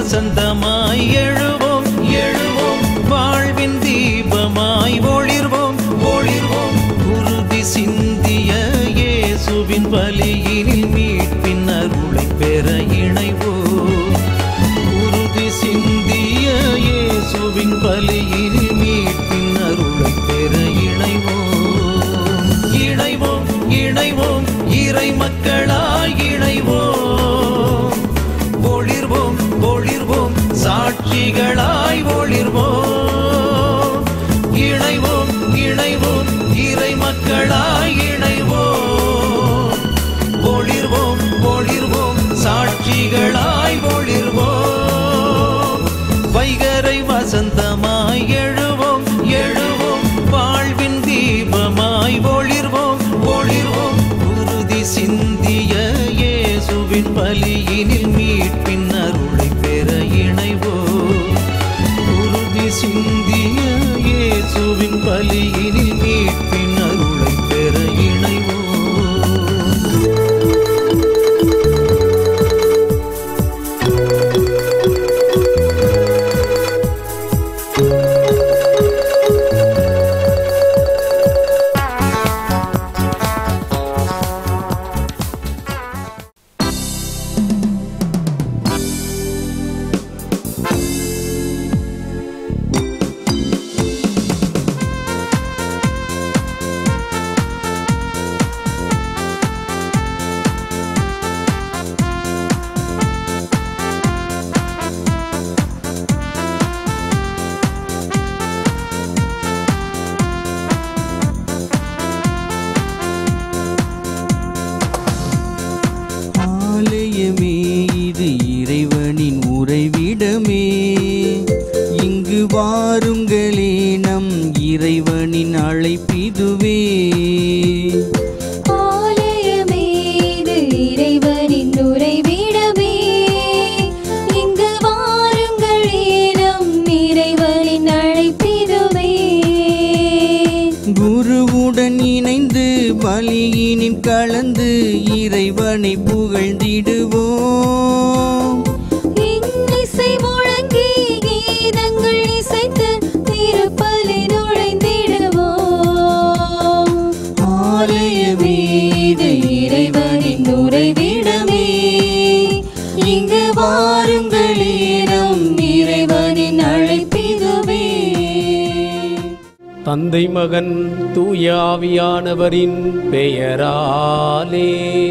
வசந்தமாய் எழுவோம் எழுவோம் வாழ்வின் தீபமாய் ஒளிர்வோம் ஒளிர்வோம் குருதி சிந்திய இயேசுவின் பலியினில் மீட்பின் அருளை பெற இணைவோம் குருதி சிந்திய இயேசுவின் பலியினில் மீட்பின் அருளை பெற இணைவோம் இணைவோம் இணைவோம் இறை மக்களாய் இணைவோம் ஒளிர்வோம் ஒளிர்வோம் சாட்சிகளாய் ஒளிர்வோம் இணைவோம் இணைவோம் இறை மக்களாய் இணைவோம் ஒளிர்வோம் ஒளிர்வோம் சாட்சிகளாய் ஒளிர்வோம் வைகரை வசந்தமாய் எழுவோம் எழுவோம் வாழ்வின் தீபமாய் ஒளிர்வோம் ஒளிர்வோம் குருதி சிந்திய இயேசுவின் பலியினில் மீட்பின் அருளை பெற இணைவோம் குருதி சிந்திய இயேசுவின் பலியினில் மீட்பின் அருளை பெற இணைவோம் ஆலயமே இது இறைவனின் உறைவிடமே இங்கு வாருங்களே நம் இறைவனின் அழைப்பிதுவே ஆலயமே இது இறைவனின் உறைவிடமே இங்கு வாருங்களே நம் இறைவனின் அழைப்பிதுவே குருவுடன் இணைந்து பலியினில் கலந்து இறைவனை புகழ்ந்திடுவோம் இன்னிசை முழங்கி கீதங்கள் இசைத்து திருப்பலி நுழைந்திடுவோம் ஆலயமே இது இறைவனின் உறைவிடமே இங்கு வாருங்களே நம் இறைவனின் அழைப்பிதுவே தந்தை மகன் தூயாவியானவரின் பெயராலே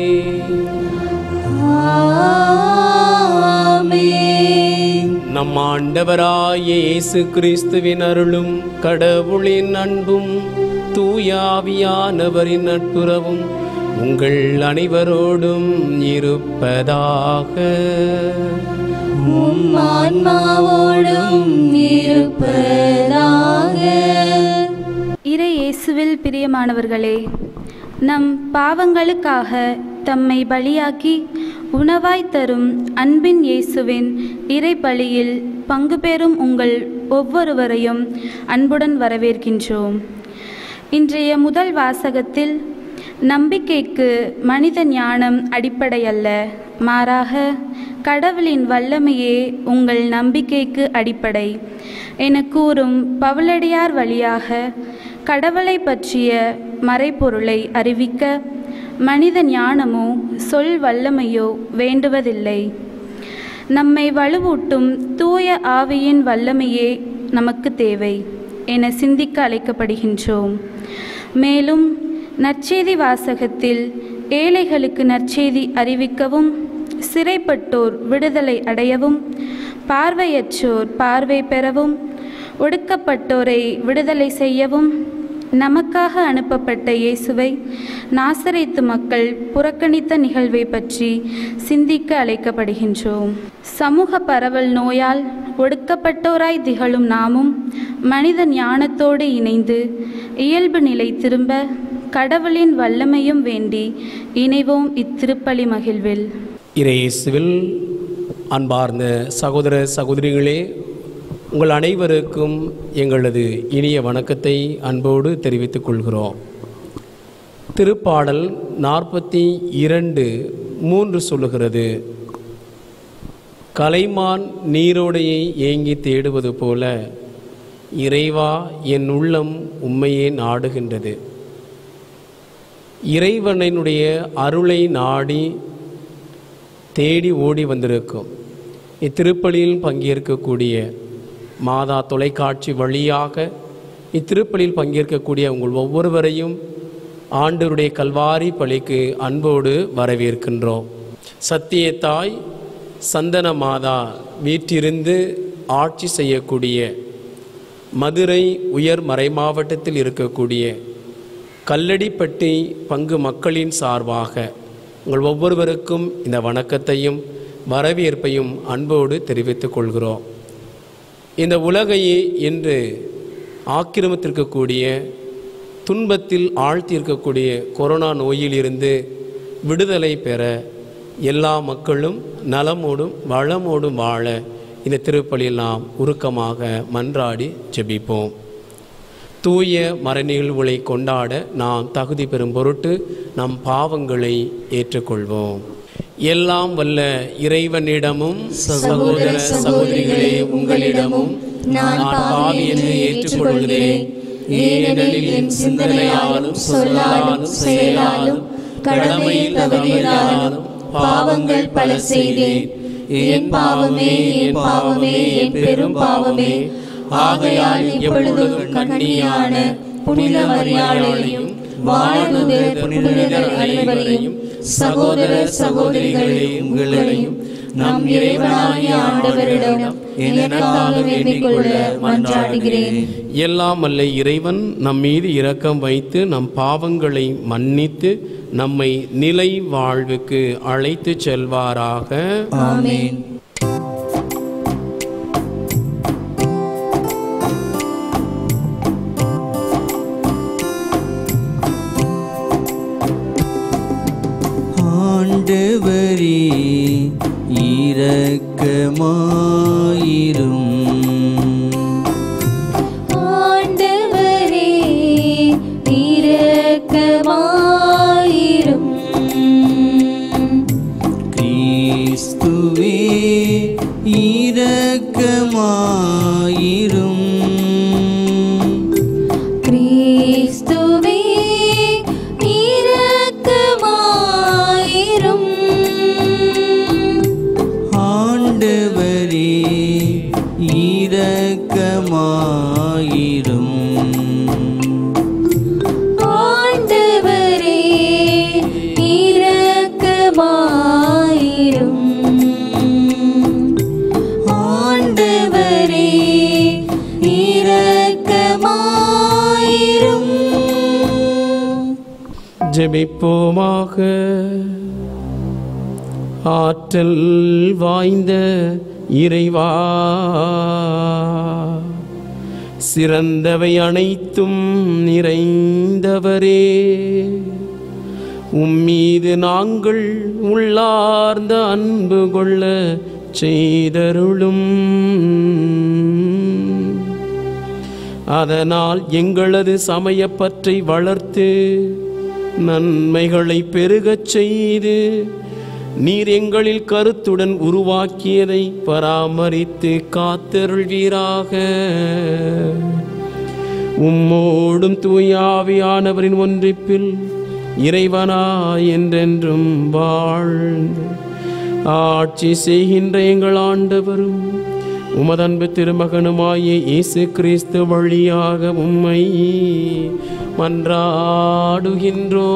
ஆமென். நம் ஆண்டவராய இயேசு கிறிஸ்துவின் அருளும் கடவுளின் அன்பும் தூயாவியானவரின் நட்புறவும் உங்கள் அனைவரோடும் இருப்பதாக உம் ஆன்மாவோடும் இருப்பதாக இறை இயேசுவில் பிரியமானவர்களே நம் பாவங்களுக்காக தம்மை பலியாக்கி உணவாய் தரும் அன்பின் இயேசுவின் இறை பலியில் பங்கு பெறும் உங்கள் ஒவ்வொருவரையும் அன்புடன் வரவேற்கின்றோம் இன்றைய முதல் வாசகத்தில் நம்பிக்கைக்கு மனித ஞானம் அடிப்படை அல்ல மாறாக கடவுளின் வல்லமையே உங்கள் நம்பிக்கைக்கு அடிப்படை என கூறும் பவுலடியார் வழியாக கடவுளை பற்றிய மறைபொருளை அறிவிக்க மனித ஞானமோ சொல் வல்லமையோ வேண்டுவதில்லை நம்மை வலுவூட்டும் தூய ஆவியின் வல்லமையே நமக்கு தேவை என சிந்திக்க அழைக்கப்படுகின்றோம் மேலும் நற்செய்தி வாசகத்தில் ஏழைகளுக்கு நற்செய்தி அறிவிக்கவும் சிறைப்பட்டோர் விடுதலை அடையவும் பார்வையற்றோர் பார்வை பெறவும் ஒடுக்கப்பட்டோரை விடுதலை செய்யவும் நமக்காக அனுப்பப்பட்ட இயேசுவை நாசரேத்து மக்கள் புறக்கணித்த நிகழ்வை பற்றி சிந்திக்க அழைக்கப்படுகின்றோம் சமூக பரவல் நோயால் ஒடுக்கப்பட்டோராய் திகழும் நாமும் மனித ஞானத்தோடு இணைந்து இயல்பு நிலை திரும்ப கடவுளின் வல்லமையும் வேண்டி இணைவோம் இத்திருப்பலி மகிழ்வில் இறையேசுவில் அன்பார்ந்த சகோதர சகோதரிகளே உங்கள் அனைவருக்கும் எங்களது இனிய வணக்கத்தை அன்போடு தெரிவித்துக் கொள்கிறோம் திருப்பாடல் நாற்பத்தி இரண்டு மூன்று சொல்லுகிறது கலைமான் நீரோடையை ஏங்கி தேடுவது போல இறைவா என் உள்ளம் உம்மையே நாடுகின்றது இறைவனினுடைய அருளை நாடி தேடி ஓடி வந்திருக்கும் இத்திருப்பலியில் பங்கேற்கக்கூடிய மாதா தொலைக்காட்சி வழியாக இத்திருப்பலியில் பங்கேற்கக்கூடிய உங்கள் ஒவ்வொருவரையும் ஆண்டவருடைய கல்வாரி பலிக்கு அன்போடு வரவேற்கின்றோம் சத்திய தாய் சந்தன மாதா வீற்றிருந்து ஆட்சி செய்யக்கூடிய மதுரை உயர் மறைமாவட்டத்தில் இருக்கக்கூடிய கல்லடிப்பட்டி பங்கு மக்களின் சார்பாக உங்கள் ஒவ்வொருவருக்கும் இந்த வணக்கத்தையும் வரவேற்பையும் அன்போடு தெரிவித்துக் கொள்கிறோம் இந்த உலகையே இன்று ஆக்கிரமித்திருக்கக்கூடிய துன்பத்தில் ஆழ்த்தியிருக்கக்கூடிய கொரோனா நோயிலிருந்து விடுதலை பெற எல்லா மக்களும் நலமோடும் வளமோடும் வாழ இந்த திருப்பலியில் நாம் உருக்கமாக மன்றாடி ஜெபிப்போம் தூய மறைநிகழ்வுகளை கொண்டாட நாம் தகுதி பெறும் பொருட்டு நம் பாவங்களை ஏற்றுக்கொள்வோம் எல்லாம் வல்ல இறைவனிடமும் சகோதர சகோதரிகளே உங்களிடமும் நான் பாவி என்று ஏற்றுக்கொள்கிறேன் ஏனெனில் என் சிந்தனையாலும் சொல்லாலும் செயலாலும் கடமையில் தவறினாலும் பாவங்கள் பல செய்தேன் என் பாவமே என் பாவமே என் பெரும் பாவமே ஆகையால் எப்பொழுதும் கண்ணியான புனித மரியாதையும் வாழ்ந்து புனிதர் அனைவரையும் சகோதர சகோதரிகளே உங்களையும் நம் இறைவனாகிய ஆண்டவரிடம் எனக்காக வேண்டிக் கொள்ள மன்றாடுகிறேன் எல்லாம் அல்ல இறைவன் நம் மீது இரக்கம் வைத்து நம் பாவங்களை மன்னித்து நம்மை நிலை வாழ்வுக்கு அழைத்து செல்வாராக ஆமென் ஆண்டவரே இரக்கமாயிரும் ஆண்டவரே இரக்கமாயிரும் கிறிஸ்துவே இரக்கமாயிரும் கிறிஸ்துவே இரக்கமாயிரும் ஆண்டவரே இரக்கமாயிரும் ஆண்டவரே இரக்கமாயிரும் ஆண்டவரே இரக்கமாயிரும் ஜெபிப்போமாக ஆற்றல் வாய்ந்த இறைவா சிறந்தவை அனைத்தும் நிறைந்தவரே உம்மீது நாங்கள் உள்ளார்ந்த அன்பு கொள்ள செய்தருளும் அதனால் எங்களது சமயப்பற்றை வளர்த்து நன்மைகளை பெருகச் செய்து நீர் எங்களில் கருத்துடன் உருவாக்கியதை பராமரித்து காத்தருள்வீராக உம்மோடும் தூயாவியானவரின் ஒன்றிப்பில் இறைவனா என்றென்றும் வாழ்ந்து ஆட்சி செய்கின்ற எங்கள் ஆண்டவரும் உமதன்பு திருமகனுமாய இயேசு கிறிஸ்து வழியாக உம்மை மன்றாடுகின்றோ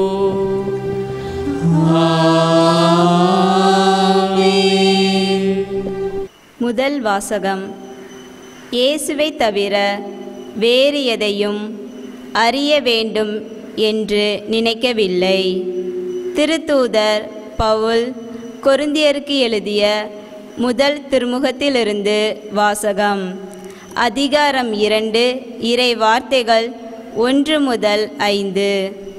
முதல் வாசகம் இயேசுவை தவிர வேறு எதையும் அறிய வேண்டும் என்று நினைக்கவில்லை திருத்தூதர் பவுல் கொருந்தியருக்கு எழுதிய முதல் திருமுகத்திலிருந்து வாசகம் அதிகாரம் இரண்டு இறை வார்த்தைகள் ஒன்று முதல் ஐந்து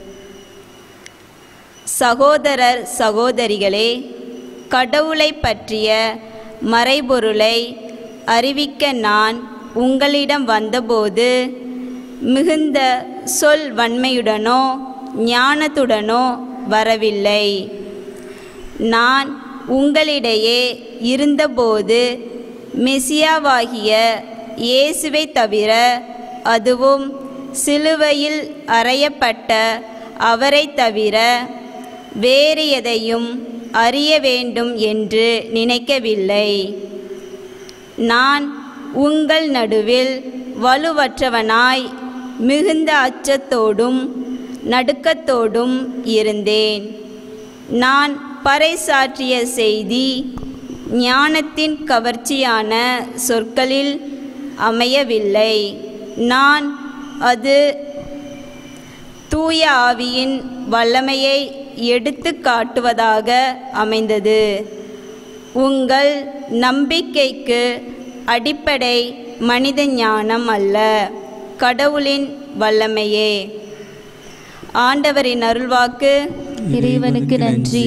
சகோதரர் சகோதரிகளே கடவுளை பற்றிய மறைபொருளை அறிவிக்க நான் உங்களிடம் வந்தபோது மிகுந்த சொல் வன்மையுடனோ ஞானத்துடனோ வரவில்லை நான் உங்களிடையே இருந்தபோது மெசியாவாகிய இயேசுவை தவிர அதுவும் சிலுவையில் அறையப்பட்ட அவரை தவிர வேறு எதையும் அறிய வேண்டும் என்று நினைக்கவில்லை நான் உங்கள் நடுவில் வலுவற்றவனாய் மிகுந்த அச்சத்தோடும் நடுக்கத்தோடும் இருந்தேன் நான் பறைசாற்றிய செய்தி ஞானத்தின் கவர்ச்சியான சொற்களில் அமையவில்லை நான் அது தூய ஆவியின் வல்லமையை எடுத்து காட்டுவதாக அமைந்தது உங்கள் நம்பிக்கைக்கு அடிப்படை மனித ஞானம் அல்ல கடவுளின் வல்லமையே ஆண்டவரின் அருள்வாக்கு இறைவனுக்கு நன்றி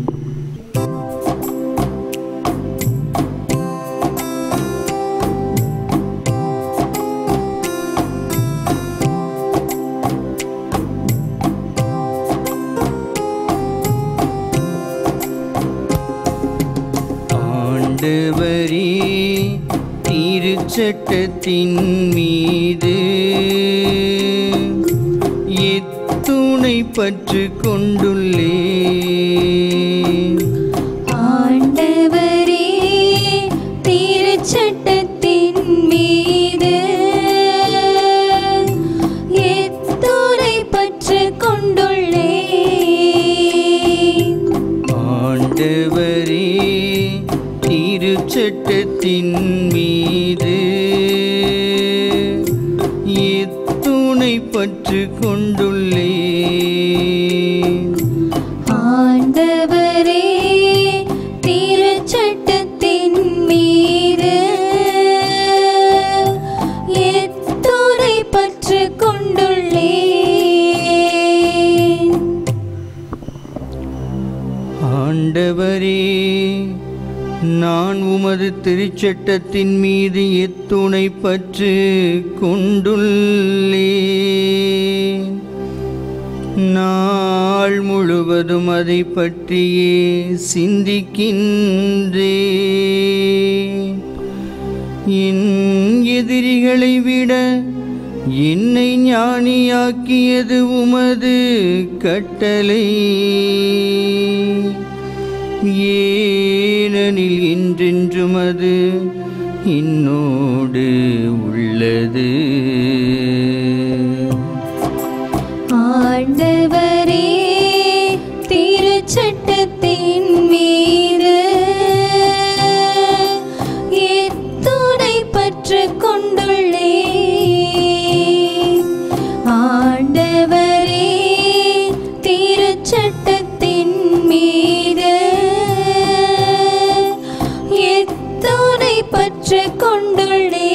ஆண்டவரே திருச்சட்டத்தின் மீது எத்துணை பற்று கொண்டுள்ளே ஆண்டவரே திருச்சட்டத்தின் மீது எத்துணை பற்று கொண்டுள்ளேன் ஆண்டவரே திருச்சட்டத்தின் மீது எத்துணை பற்று கொண்டுள்ளே ஆண்டவரே திருச்சட்டத்தின் மீது எத்துணை பற்று கொண்டுள்ளேன் ஆண்டவரே நான் உமது திருச்சட்டத்தின் மீது எத்துணை பற்று கொண்டுள்ளே நாள் முழுவதும் அதை பற்றியே சிந்திக்கின்றே என் எதிரிகளை விட என்னை ஞானியாக்கியது உமது கட்டளை ஏனெனில் என்றென்றும் அது என்னோடு உள்ளது ஆண்டவரே திருச்சட்டத்தின் மீது எத்துணை பற்று கொண்டுள்ளேன் ஆண்டவரே திருச்சட்டத்தின் மீது எத்துணை பற்று கொண்டுள்ளேன்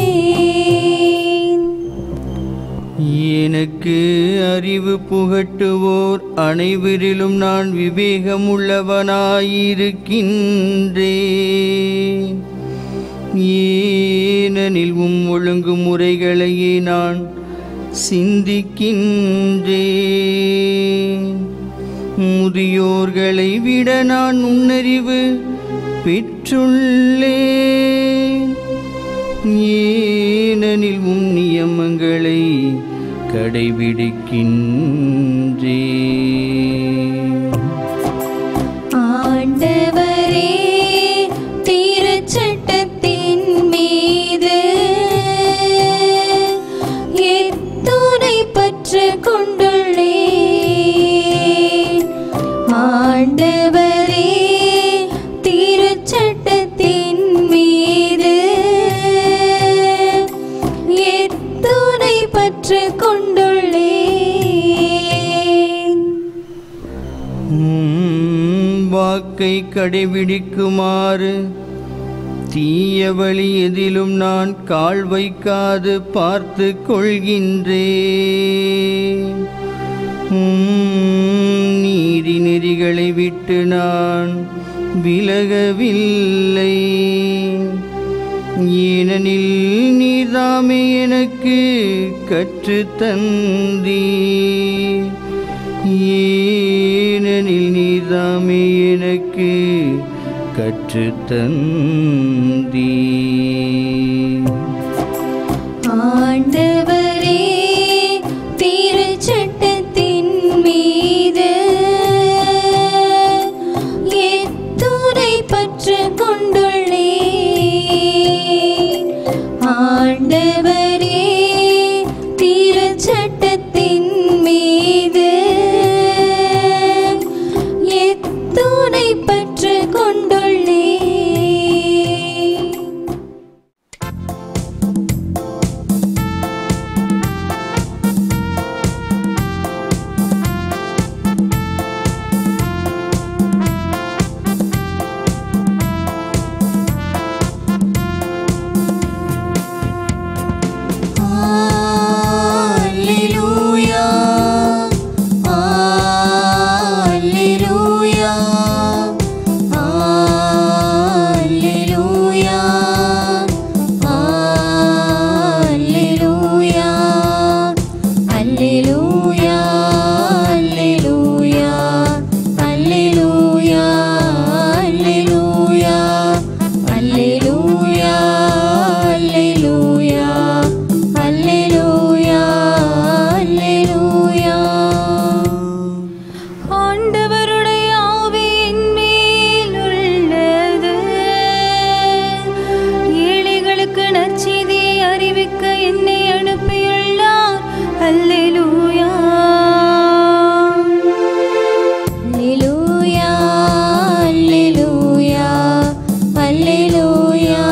எனக்கு அறிவு புகட்டுவோர் அனைவரிலும் நான் விவேகமுள்ளவனாயிருக்கின்றேன் ஏனெனில் உம் ஒழுங்குமுறைகளையே நான் சிந்திக்கின்றேன் முதியோர்களை விட நான் நுண்ணறிவு பெற்றுள்ளேன் ஏனெனில் உம் நியமங்களை கடைபிடிக்கின்றேன் ஆண்டவரே திருச்சட்டத்தின் மீது எத்துணை பற்று கொண்டுள்ளேன் ஆண்டவரே திருச்சட்டத்தின் மீது எத்துணை பற்று கொண்டுள்ளேன் உம் வாக்கை கடைபிடிக்குமாறு தீய வழி எதிலும் நான் கால் வைக்காது பார்த்து கொள்கின்றேன் உம் நீதி நெறிகளை விட்டு நான் விலகவில்லை ஏனெனில் நீதாமே எனக்கு கற்று தந்தீர் ஏனெனில் ஏனெனில் நீதாமே எனக்கு கற்றுத்தந்தீ ஆண்டவரே திருச்சட்டத்தின் மீது எத்துணை பற்று கொண்டுள்ளே ஆண்டவரே திருச்சட்டத்தின் மீது எத்துணை பற்று கொண்டுள்ளே Alleluia. Alleluia. Alleluia. Alleluia. Alleluia. Alleluia. Alleluia. Alleluia. Alleluia. Alleluia. அல்லேலூயா அல்லேலூயா ஆண்டவருடைய ஆவி என் மேல் உள்ளது ஏழைகளுக்கு நற்செய்தியை அறிவிக்க என்னை அனுப்பியுள்ளார் அல்லேலூயா அல்லேலூயா அல்லேலூயா அல்லேலூயா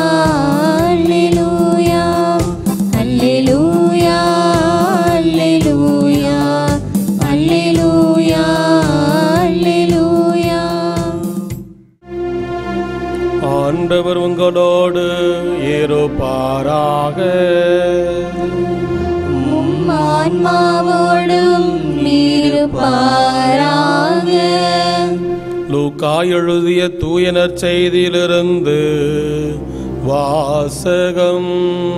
அல்லேலூயா அல்லேலூயா அல்லேலூயா அல்லேலூயா அல்லேலூயா ஆண்டவர் உங்களோடு இருப்பாராக உம் ஆன்மாவோடும் இருப்பாராக லூக்கா எழுதிய தூய நற்செய்தியிலிருந்து வாசகம்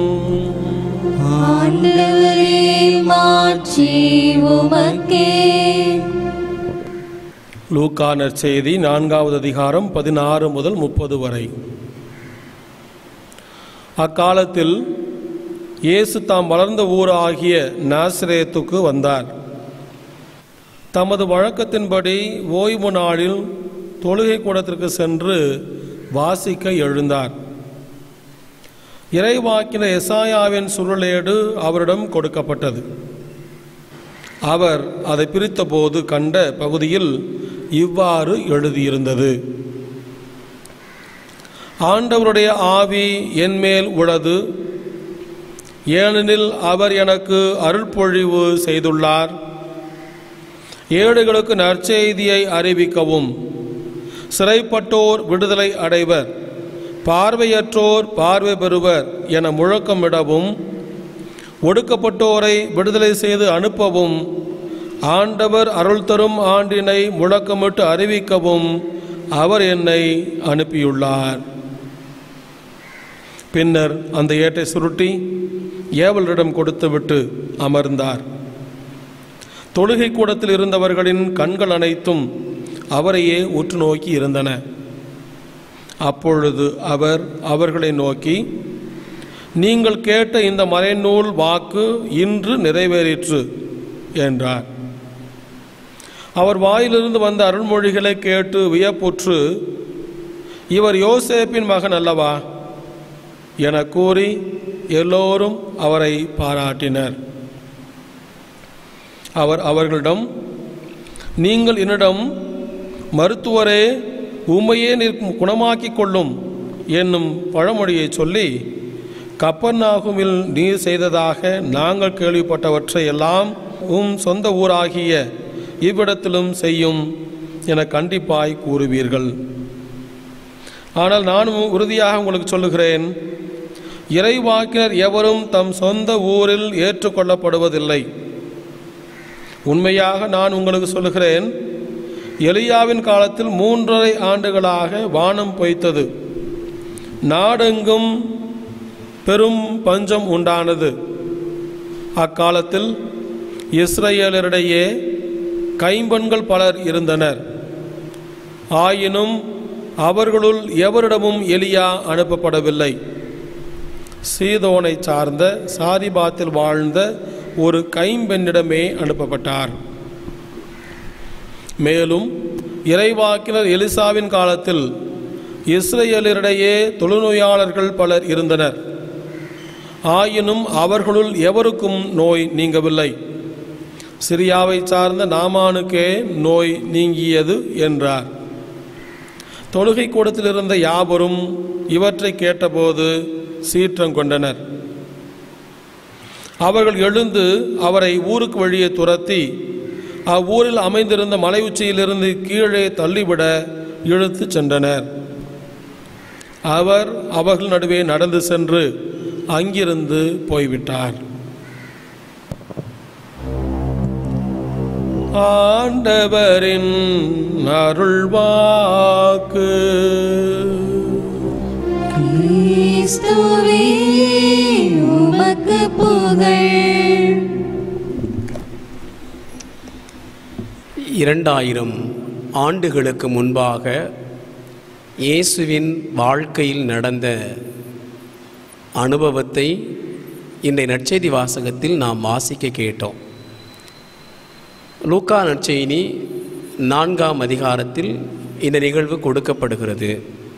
ஆண்டவரே மாட்சி உமக்கே லூக்கா நற்செய்தி நான்காவது அதிகாரம் பதினாறு முதல் முப்பது வரை அக்காலத்தில் இயேசு தாம் வளர்ந்த ஊராகிய நாசிரேத்துக்கு வந்தார் தமது வழக்கத்தின்படி ஓய்வு நாளில் தொழுகை கூடத்திற்கு சென்று வாசிக்க எழுந்தார் இறைவாக்கின எசாயாவின் சுருளேடு அவரிடம் கொடுக்கப்பட்டது அவர் அதை பிரித்தபோது கண்ட பகுதியில் இவ்வாறு எழுதியிருந்தது ஆண்டவருடைய ஆவி என்மேல் உளது ஏனெனில் அவர் எனக்கு அருள்பொழிவு செய்துள்ளார் ஏழைகளுக்கு நற்செய்தியை அறிவிக்கவும் சிறைப்பட்டோர் விடுதலை அடைவர் பார்வையற்றோர் பார்வை பெறுவர் என முழக்கமிடவும் ஒடுக்கப்பட்டோரை விடுதலை செய்து அனுப்பவும் ஆண்டவர் அருள் தரும் ஆண்டினை முழக்கமிட்டு அறிவிக்கவும் அவர் என்னை அனுப்பியுள்ளார் பின்னர் அந்த ஏட்டை சுருட்டி ஏவலரிடம் கொடுத்துவிட்டு அமர்ந்தார் தொழுகை கூடத்தில் இருந்தவர்களின் கண்கள் அனைத்தும் அவரையே உற்று நோக்கி இருந்தன அப்பொழுது அவர் அவர்களை நோக்கி நீங்கள் கேட்ட இந்த மறைநூல் வாக்கு இன்று நிறைவேறிற்று என்றார் அவர் வாயிலிருந்து வந்த அருள்மொழிகளை கேட்டு வியப்புற்று இவர் யோசேப்பின் மகன் அல்லவா என கூறி எல்லோரும் அவரை பாராட்டினர் அவர் அவர்களிடம் நீங்கள் என்னிடம் மருத்துவரே உம்மையே நீர் குணமாக்கிக் கொள்ளும் என்னும் பழமொழியை சொல்லி கப்பர்நாகுமில் நீர் செய்ததாக நாங்கள் கேள்விப்பட்டவற்றை எல்லாம் உம் சொந்த ஊராகிய இவ்விடத்திலும் செய்யும் என கண்டிப்பாய் கூறுவீர்கள் ஆனால் நானும் உறுதியாக உங்களுக்கு சொல்லுகிறேன் இறைவாக்கினர் எவரும் தம் சொந்த ஊரில் ஏற்றுக்கொள்ளப்படுவதில்லை உண்மையாக நான் உங்களுக்கு சொல்லுகிறேன் எலியாவின் காலத்தில் மூன்றரை ஆண்டுகளாக வானம் பொய்த்தது நாடெங்கும் பெரும் பஞ்சம் உண்டானது அக்காலத்தில் இஸ்ரேலரிடையே கைம்பெண்கள் பலர் இருந்தனர் ஆயினும் அவர்களுள் எவரிடமும் எலியா அனுப்பப்படவில்லை சீதோனை சார்ந்த சாரிபாத்தில் வாழ்ந்த ஒரு கைம்பெண்ணிடமே அனுப்பப்பட்டார் மேலும் இறைவாக்கினர் எலிசாவின் காலத்தில் இஸ்ரேலரிடையே தொழுநோயாளர்கள் பலர் இருந்தனர் ஆயினும் அவர்களுள் எவருக்கும் நோய் நீங்கவில்லை சிரியாவை சார்ந்த நாமானுக்கே நோய் நீங்கியது என்றார் தொழுகை கூடத்தில் இருந்த யாவரும் இவற்றை கேட்டபோது சீற்றம் கொண்டனர் அவர்கள் எழுந்து அவரை ஊருக்கு வழியே துரத்தி அவ்வூரில் அமைந்திருந்த மலை உச்சியிலிருந்து கீழே தள்ளிவிட இழுத்துச் சென்றனர் அவர் அவர்கள் நடுவே நடந்து சென்று அங்கிருந்து போய்விட்டார் ஆண்டவரின் அருள்வாக்கு கிறிஸ்துவே உமக்கு புகழ் இரண்டாயிரம் ஆண்டுகளுக்கு முன்பாக இயேசுவின் வாழ்க்கையில் நடந்த அனுபவத்தை இன்றைய நற்செய்தி வாசகத்தில் நாம் வாசிக்க கேட்டோம் லூக்கா நற்செய்தி நான்காம் அதிகாரத்தில் இந்த நிகழ்வு கொடுக்கப்படுகிறது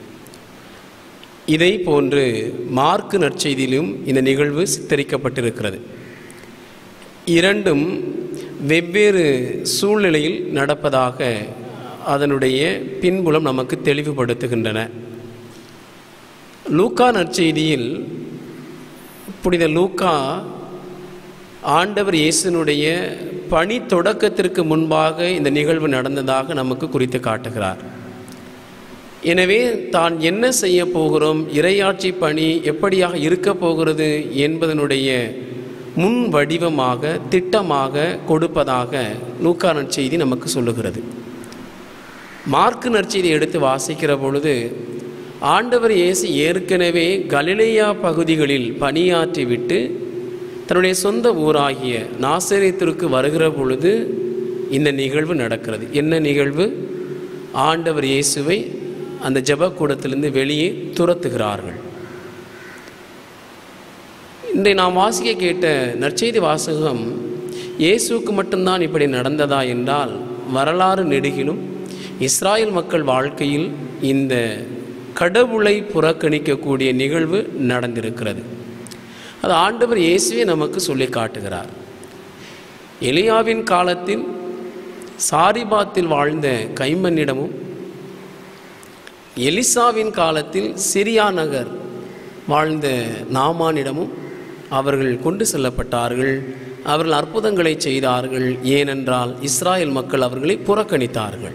இதை போன்று மார்க்கு நற்செய்தியிலும் இந்த நிகழ்வு சித்தரிக்கப்பட்டிருக்கிறது இரண்டும் வெவ்வேறு சூழ்நிலையில் நடப்பதாக அதனுடைய பின்புலம் நமக்கு தெளிவுபடுத்துகின்றன லூக்கா நற்செய்தியில் புனித லூக்கா ஆண்டவர் இயேசுனுடைய பணி தொடக்கத்திற்கு முன்பாக இந்த நிகழ்வு நடந்ததாக நமக்கு குறித்து காட்டுகிறார் எனவே தான் என்ன செய்ய போகிறோம் இறையாட்சி பணி எப்படியாக இருக்க போகிறது என்பதனுடைய முன் வடிவமாக திட்டமாக கொடுப்பதாக லூக்கா நற்செய்தி நமக்கு சொல்லுகிறது மார்க்கு நற்செய்தி எடுத்து வாசிக்கிற பொழுது ஆண்டவர் இயேசு ஏற்கனவே கலிலேயா பகுதிகளில் பணியாற்றிவிட்டு தன்னுடைய சொந்த ஊராகிய நாசரேத்திற்கு வருகிற பொழுது இந்த நிகழ்வு நடக்கிறது என்ன நிகழ்வு ஆண்டவர் இயேசுவை அந்த ஜெபக்கூடத்திலிருந்து வெளியே துரத்துகிறார்கள் இன்றை நாம் வாசிக்க கேட்ட நற்செய்தி வாசகம் இயேசுவுக்கு மட்டும்தான் இப்படி நடந்ததா என்றால் வரலாறு நெடுகிலும் இஸ்ராயல் மக்கள் வாழ்க்கையில் இந்த கடவுளை புறக்கணிக்கக்கூடிய நிகழ்வு நடந்திருக்கிறது அது ஆண்டவர் இயேசுவே நமக்கு சொல்லி காட்டுகிறார் எலியாவின் காலத்தில் சாரிபாத்தில் வாழ்ந்த கைமன்னிடமும் எலிசாவின் காலத்தில் சிரியா நகர் வாழ்ந்த நாமானிடமும் அவர்கள் கொண்டு செல்லப்பட்டார்கள் அவர்கள் அற்புதங்களை செய்தார்கள் ஏனென்றால் இஸ்ராயல் மக்கள் அவர்களை புறக்கணித்தார்கள்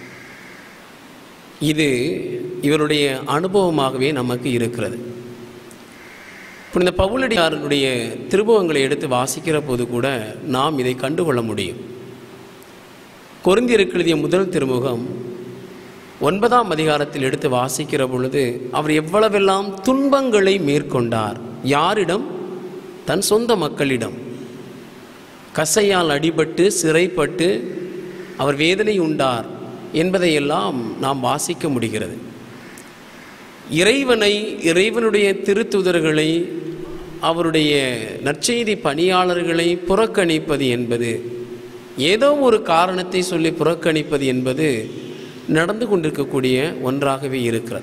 இது இவருடைய அனுபவமாகவே நமக்கு இருக்கிறது புனித பவுலடியாருடைய திருபவங்களை எடுத்து வாசிக்கிற போது கூட நாம் இதை கண்டுகொள்ள முடியும் கொரிந்தியருக்கு எழுதிய முதல் திருமுகம் ஒன்பதாம் அதிகாரத்தில் எடுத்து வாசிக்கிற பொழுது அவர் எவ்வளவெல்லாம் துன்பங்களை மேற்கொண்டார் யாரிடம் தன் சொந்த மக்களிடம் கசையால் அடிபட்டு சிறைப்பட்டு அவர் வேதனை உண்டார் என்பதையெல்லாம் நாம் வாசிக்க முடிகிறது இறைவனை இறைவனுடைய திருத்துதர்களை அவருடைய நற்செய்தி பணியாளர்களை புறக்கணிப்பது என்பது ஏதோ ஒரு காரணத்தை சொல்லி புறக்கணிப்பது என்பது நடந்து கொண்டிருக்கக்கூடிய ஒன்றாகவே இருக்கிறது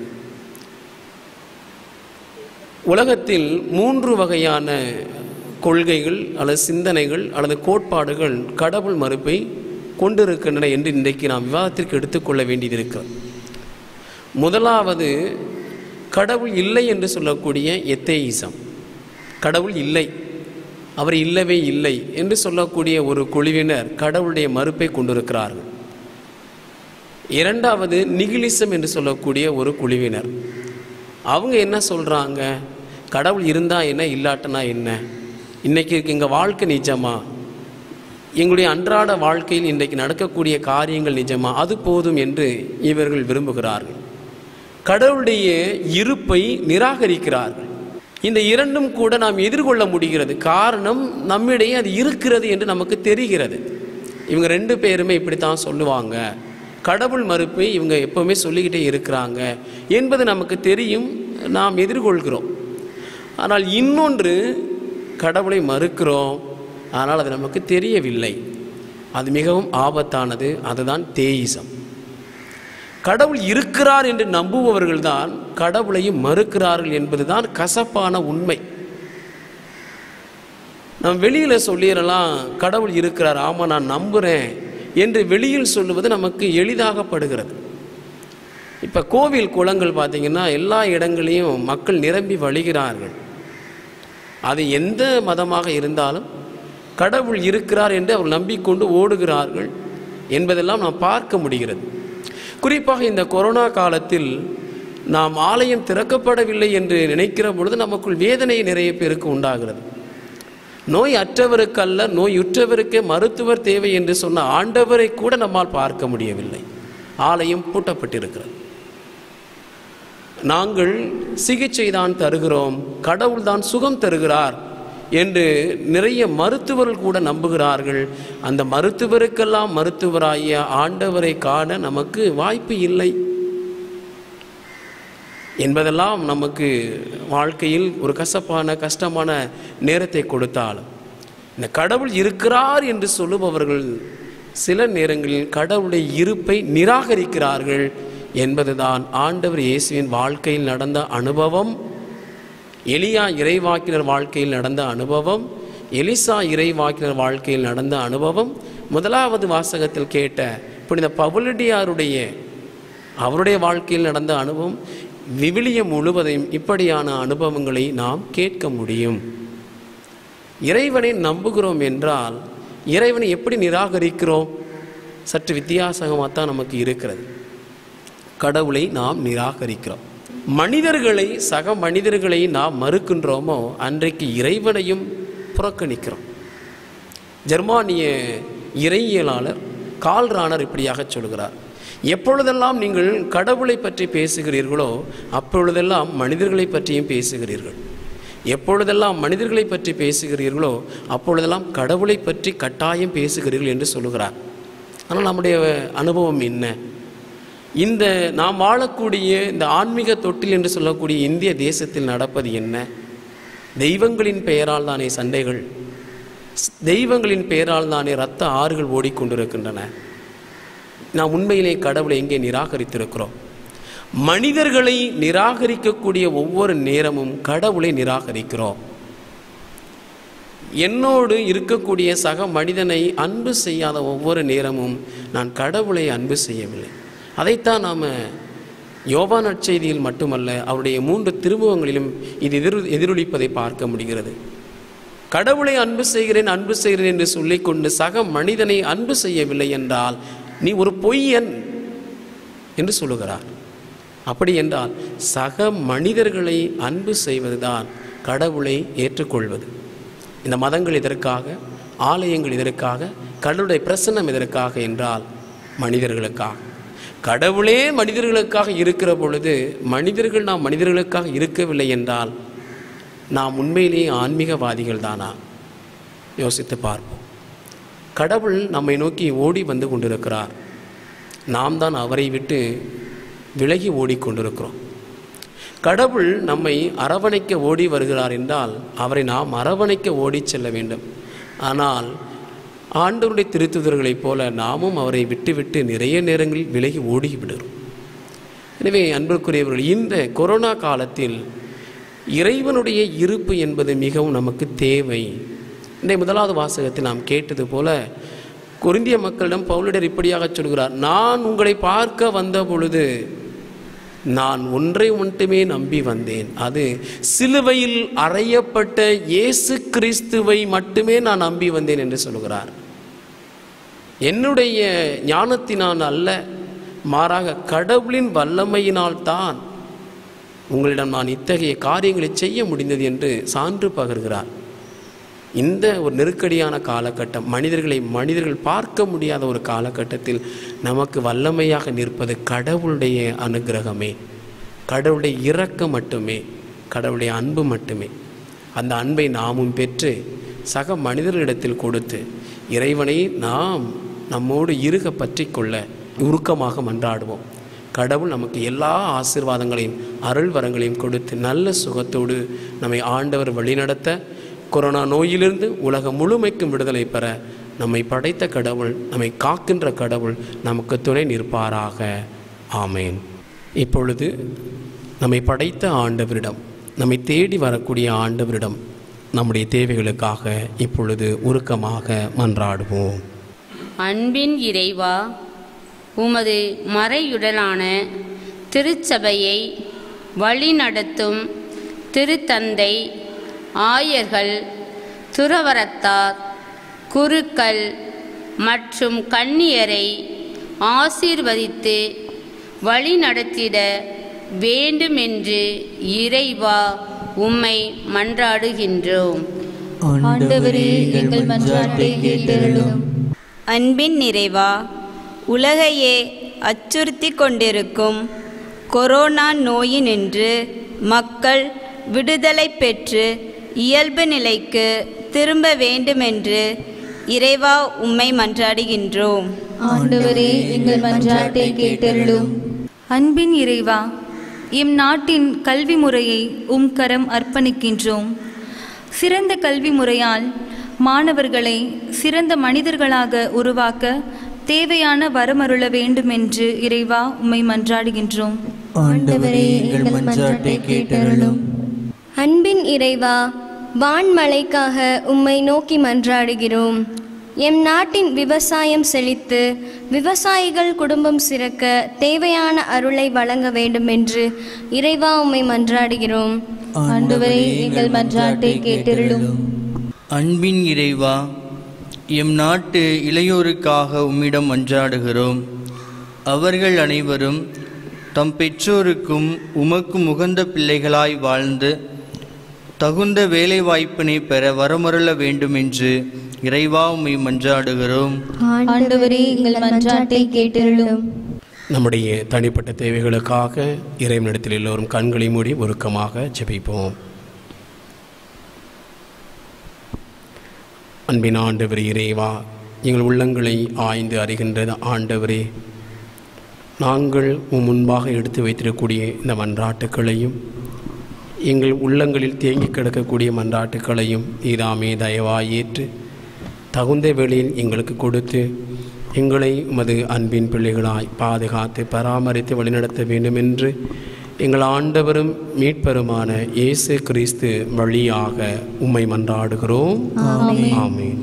உலகத்தில் மூன்று வகையான கொள்கைகள் அல்லது சிந்தனைகள் அல்லது கோட்பாடுகள் கடவுள் மறுப்பை கொண்டிருக்கின்றன என்று இன்றைக்கு நாம் விவாதத்திற்கு எடுத்துக்கொள்ள வேண்டியது இருக்கிறது முதலாவது கடவுள் இல்லை என்று சொல்லக்கூடிய எத்தேயிசம் கடவுள் இல்லை அவர் இல்லவே இல்லை என்று சொல்லக்கூடிய ஒரு குழுவினர் கடவுளுடைய மறுப்பை கொண்டிருக்கிறார்கள் இரண்டாவது நிகிலிசம் என்று சொல்லக்கூடிய ஒரு குழுவினர் அவங்க என்ன சொல்கிறாங்க கடவுள் இருந்தா என்ன இல்லாட்டனா என்ன இன்னைக்கு எங்கள் வாழ்க்கை நிஜமா எங்களுடைய அன்றாட வாழ்க்கையில் இன்றைக்கு நடக்கக்கூடிய காரியங்கள் நிஜமா அது போதும் என்று இவர்கள் விரும்புகிறார்கள் கடவுளுடைய இருப்பை நிராகரிக்கிறார்கள் இந்த இரண்டும் கூட நாம் எதிர்கொள்ள முடிகிறது காரணம் நம்மிடையே அது இருக்கிறது என்று நமக்கு தெரிகிறது இவங்க ரெண்டு பேருமே இப்படித்தான் சொல்லுவாங்க கடவுள் மறுப்பை இவங்க எப்போவுமே சொல்லிக்கிட்டே இருக்கிறாங்க என்பது நமக்கு தெரியும் நாம் எதிர்கொள்கிறோம் ஆனால் இன்னொன்று கடவுளை மறுக்கிறோம் ஆனால் அது நமக்கு தெரியவில்லை அது மிகவும் ஆபத்தானது அதுதான் தேயிசம் கடவுள் இருக்கிறார் என்று நம்புபவர்கள்தான் கடவுளையும் மறுக்கிறார்கள் என்பதுதான் கசப்பான உண்மை நம்ம வெளியில் சொல்லிடலாம் கடவுள் இருக்கிறார் ஆமாம் நான் நம்புகிறேன் என்று வெளியில் சொல்லுவது நமக்கு எளிதாகப்படுகிறது இப்போ கோவில் குளங்கள் பார்த்தீங்கன்னா எல்லா இடங்களையும் மக்கள் நிரம்பி வழிகிறார்கள் அது எந்த மதமாக இருந்தாலும் கடவுள் இருக்கிறார் என்று அவர் நம்பிக்கொண்டு ஓடுகிறார்கள் என்பதெல்லாம் நாம் பார்க்க முடிகிறது குறிப்பாக இந்த கொரோனா காலத்தில் நாம் ஆலயம் திறக்கப்படவில்லை என்று நினைக்கிற பொழுது நமக்குள் வேதனை நிறைய பேருக்கு உண்டாகிறது நோய் அற்றவருக்கல்ல நோயுற்றவருக்கே மருத்துவர் தேவை என்று சொன்ன ஆண்டவரை கூட நம்மால் பார்க்க முடியவில்லை ஆலயம் பூட்டப்பட்டிருக்கிறது நாங்கள் சிகிச்சை தான் தருகிறோம் கடவுள் தான் சுகம் தருகிறார் என்று நிறைய மருத்துவர்கள் கூட நம்புகிறார்கள் அந்த மருத்துவருக்கெல்லாம் மருத்துவராகிய ஆண்டவரை காண நமக்கு வாய்ப்பு இல்லை என்பதெல்லாம் நமக்கு வாழ்க்கையில் ஒரு கசப்பான கஷ்டமான நேரத்தை கொடுத்தாலும் இந்த கடவுள் இருக்கிறார் என்று சொல்லுபவர்கள் சில நேரங்களில் கடவுளுடைய இருப்பை நிராகரிக்கிறார்கள் என்பதுதான் ஆண்டவர் இயேசுவின் வாழ்க்கையில் நடந்த அனுபவம் எலியா இறைவாக்கினர் வாழ்க்கையில் நடந்த அனுபவம் எலிசா இறைவாக்கினர் வாழ்க்கையில் நடந்த அனுபவம் முதலாவது வாசகத்தில் கேட்ட புனித பவுலடியாருடைய அவருடைய வாழ்க்கையில் நடந்த அனுபவம் விவிலியம் முழுவதையும் இப்படியான அனுபவங்களை நாம் கேட்க முடியும் இறைவனை நம்புகிறோம் என்றால் இறைவனை எப்படி நிராகரிக்கிறோம் சற்று வித்தியாசமாக தான் நமக்கு இருக்கிறது கடவுளை நாம் நிராகரிக்கிறோம் மனிதர்களை சக மனிதர்களை நாம் மறுக்கின்றோமோ அன்றைக்கு இறைவனையும் புறக்கணிக்கிறோம் ஜெர்மானிய இறையியலாளர் கால்ரானர் இப்படியாக சொல்கிறார் எப்பொழுதெல்லாம் நீங்கள் கடவுளை பற்றி பேசுகிறீர்களோ அப்பொழுதெல்லாம் மனிதர்களை பற்றியும் பேசுகிறீர்கள் எப்பொழுதெல்லாம் மனிதர்களை பற்றி பேசுகிறீர்களோ அப்பொழுதெல்லாம் கடவுளை பற்றி கட்டாயம் பேசுகிறீர்கள் என்று சொல்லுகிறார் ஆனால் நம்முடைய அனுபவம் என்ன இந்த நாம் வாழக்கூடிய இந்த ஆன்மீக தொட்டில் என்று சொல்லக்கூடிய இந்திய தேசத்தில் நடப்பது என்ன தெய்வங்களின் பெயரால் தானே சண்டைகள் ஸ்- தெய்வங்களின் பெயரால் தானே இரத்த ஆறுகள் ஓடிக்கொண்டிருக்கின்றன நாம் உண்மையிலே கடவுளை எங்கே நிராகரித்திருக்கிறோம் மனிதர்களை நிராகரிக்கக்கூடிய ஒவ்வொரு நேரமும் கடவுளை நிராகரிக்கிறோம் என்னோடு இருக்கக்கூடிய சக மனிதனை அன்பு செய்யாத ஒவ்வொரு நேரமும் நான் கடவுளை அன்பு செய்யவில்லை அதைத்தான் நாம் யோபா நற்செய்தியில் மட்டுமல்ல அவருடைய மூன்று திருமுகங்களிலும் இது எதிர் எதிரொலிப்பதை பார்க்க முடிகிறது கடவுளை அன்பு செய்கிறேன் அன்பு செய்கிறேன் என்று சொல்லிக்கொண்டு சக மனிதனை அன்பு செய்யவில்லை என்றால் நீ ஒரு பொய்யன் என்று சொல்லுகிறார் அப்படி என்றால் சக மனிதர்களை அன்பு செய்வதுதான் கடவுளை ஏற்றுக்கொள்வது இந்த மதங்கள் இதற்காக ஆலயங்கள் இதற்காக கடவுளுடைய பிரசன்னம் இதற்காக என்றால் மனிதர்களுக்காக கடவுளே மனிதர்களுக்காக இருக்கிற பொழுது மனிதர்கள் நாம் மனிதர்களுக்காக இருக்கவில்லை என்றால் நாம் உண்மையிலேயே ஆன்மீகவாதிகள் தானா யோசித்து பார்ப்போம் கடவுள் நம்மை நோக்கி ஓடி வந்து கொண்டிருக்கிறார் நாம் தான் அவரை விட்டு விலகி ஓடிக்கொண்டிருக்கிறோம் கடவுள் நம்மை அரவணைக்க ஓடி வருகிறார் என்றால் அவரை நாம் அரவணைக்க ஓடிச் செல்ல வேண்டும் ஆனால் ஆண்டவருடைய திருத்துதர்களைப் போல நாமும் அவரை விட்டுவிட்டு நிறைய நேரங்களில் விலகி ஓடி விடுகிறோம் எனவே அன்புக்குரியவர்கள் இந்த கொரோனா காலத்தில் இறைவனுடைய இருப்பு என்பது மிகவும் நமக்கு தேவை இந்த முதலாவது வாசகத்தில் நாம் கேட்டது போல கொரிந்திய மக்களிடம் பவுலிடர் இப்படியாக சொல்கிறார் நான் உங்களை பார்க்க வந்த பொழுது நான் ஒன்றை மட்டுமே நம்பி வந்தேன் அது சிலுவையில் அறையப்பட்ட இயேசு கிறிஸ்துவை மட்டுமே நான் நம்பி வந்தேன் என்று சொல்கிறார் என்னுடைய ஞானத்தினால் அல்ல மாறாக கடவுளின் வல்லமையினால் தான் உங்களிடம் நான் இத்தகைய காரியங்களை செய்ய முடிந்தது என்று சான்று பகர்கிறார் இந்த ஒரு நெருக்கடியான காலகட்டம் மனிதர்களை மனிதர்கள் பார்க்க முடியாத ஒரு காலகட்டத்தில் நமக்கு வல்லமையாக நிற்பது கடவுளுடைய அனுக்கிரகமே கடவுளுடைய இரக்கம் மட்டுமே கடவுளுடைய அன்பு மட்டுமே அந்த அன்பை நாமும் பெற்று சக மனிதர்களிடத்தில் கொடுத்து இறைவனை நாம் நம்மோடு இருக பற்றி கொள்ள உருக்கமாக மன்றாடுவோம் கடவுள் நமக்கு எல்லா ஆசீர்வாதங்களையும் அருள் வரங்களையும் கொடுத்து நல்ல சுகத்தோடு நம்மை ஆண்டவர் வழிநடத்த கொரோனா நோயிலிருந்து உலகம் முழுமைக்கும் விடுதலை பெற நம்மை படைத்த கடவுள் நம்மை காக்கின்ற கடவுள் நமக்கு துணை நிற்பாராக ஆமேன் இப்பொழுது நம்மை படைத்த ஆண்டவரிடம் நம்மை தேடி வரக்கூடிய ஆண்டவரிடம் நம்முடைய தேவைகளுக்காக இப்பொழுது உருக்கமாக மன்றாடுவோம் அன்பின் இறைவா உமது மறையுடலான திருச்சபையை வழிநடத்தும் திருத்தந்தை ஆயர்கள் துறவரத்தார் குருக்கள் மற்றும் கன்னியரை ஆசீர்வதித்து வழிநடத்திட வேண்டுமென்று இறைவா உம்மை மன்றாடுகின்றோம் ஆண்டவரே எங்கள் மன்றாட்டை கேட்டருளும் அன்பின் நிறைவா உலகையே அச்சுறுத்தி கொண்டிருக்கும் கொரோனா நோயினின்று மக்கள் விடுதலை பெற்று இயல்பு நிலைக்கு திரும்ப வேண்டுமென்று இறைவா உம்மை மன்றாடுகின்றோம் ஆண்டவரே எங்கள் மன்றாட்டை கேட்டருளும் அன்பின் இறைவா எம் நாட்டின் கல்வி முறையை உம் கரம் அர்ப்பணிக்கின்றோம் சிறந்த கல்வி முறையால் மாணவர்களை சிறந்த மனிதர்களாக உருவாக்க தேவையான வரமருள வேண்டுமென்று இறைவா உம்மை மன்றாடுகின்றோம் ஆண்டவரே எங்கள் மன்றாட்டை கேட்டருளும் அன்பின் இறைவா வான்மழைக்காக உம்மை நோக்கி மன்றாடுகிறோம் எம் நாட்டின் விவசாயம் செழித்து விவசாயிகள் குடும்பம் சிறக்க தேவையான அருளை வழங்க வேண்டுமென்று இறைவா உம்மை மன்றாடுகிறோம் ஆண்டவரே எங்கள் மன்றாட்டை கேட்டருளும் அன்பின் இறைவா எம் நாட்டு இளையோருக்காக உம்மிடம் மன்றாடுகிறோம் அவர்கள் அனைவரும் தம் பெற்றோருக்கும் உமக்கும் உகந்த பிள்ளைகளாய் வாழ்ந்து தகுந்த வேலைவாய்ப்பினை பெற வரமருள வேண்டுமென்று இறைவா உம்மை மன்றாடுகிறோம் ஆண்டவரே எங்கள் மன்றாட்டை கேட்டருளும் நம்முடைய தனிப்பட்ட தேவைகளுக்காக இறைவனிடத்தில் எல்லோரும் கண்களை மூடி உருக்கமாக ஜெபிப்போம் அன்பின் ஆண்டவர் இறைவா எங்கள் உள்ளங்களை ஆய்ந்து அறிகின்றது ஆண்டவரே நாங்கள் உம் முன்பாக எடுத்து வைத்திருக்கக்கூடிய இந்த மன்றாட்டுக்களையும் எங்கள் உள்ளங்களில் தேங்கி கிடக்கக்கூடிய மன்றாட்டுக்களையும் நீதாமே தயவாய் ஏற்று தகுந்த வேளையில் எங்களுக்கு கொடுத்து எங்களை உமது அன்பின் பிள்ளைகளாய் பாதுகாத்து பராமரித்து வழிநடத்த வேண்டும் என்று எங்கள் ஆண்டவரும் மீட்பருமான இயேசு கிறிஸ்து வழியாக உம்மை மன்றாடுகிறோம் ஆமென்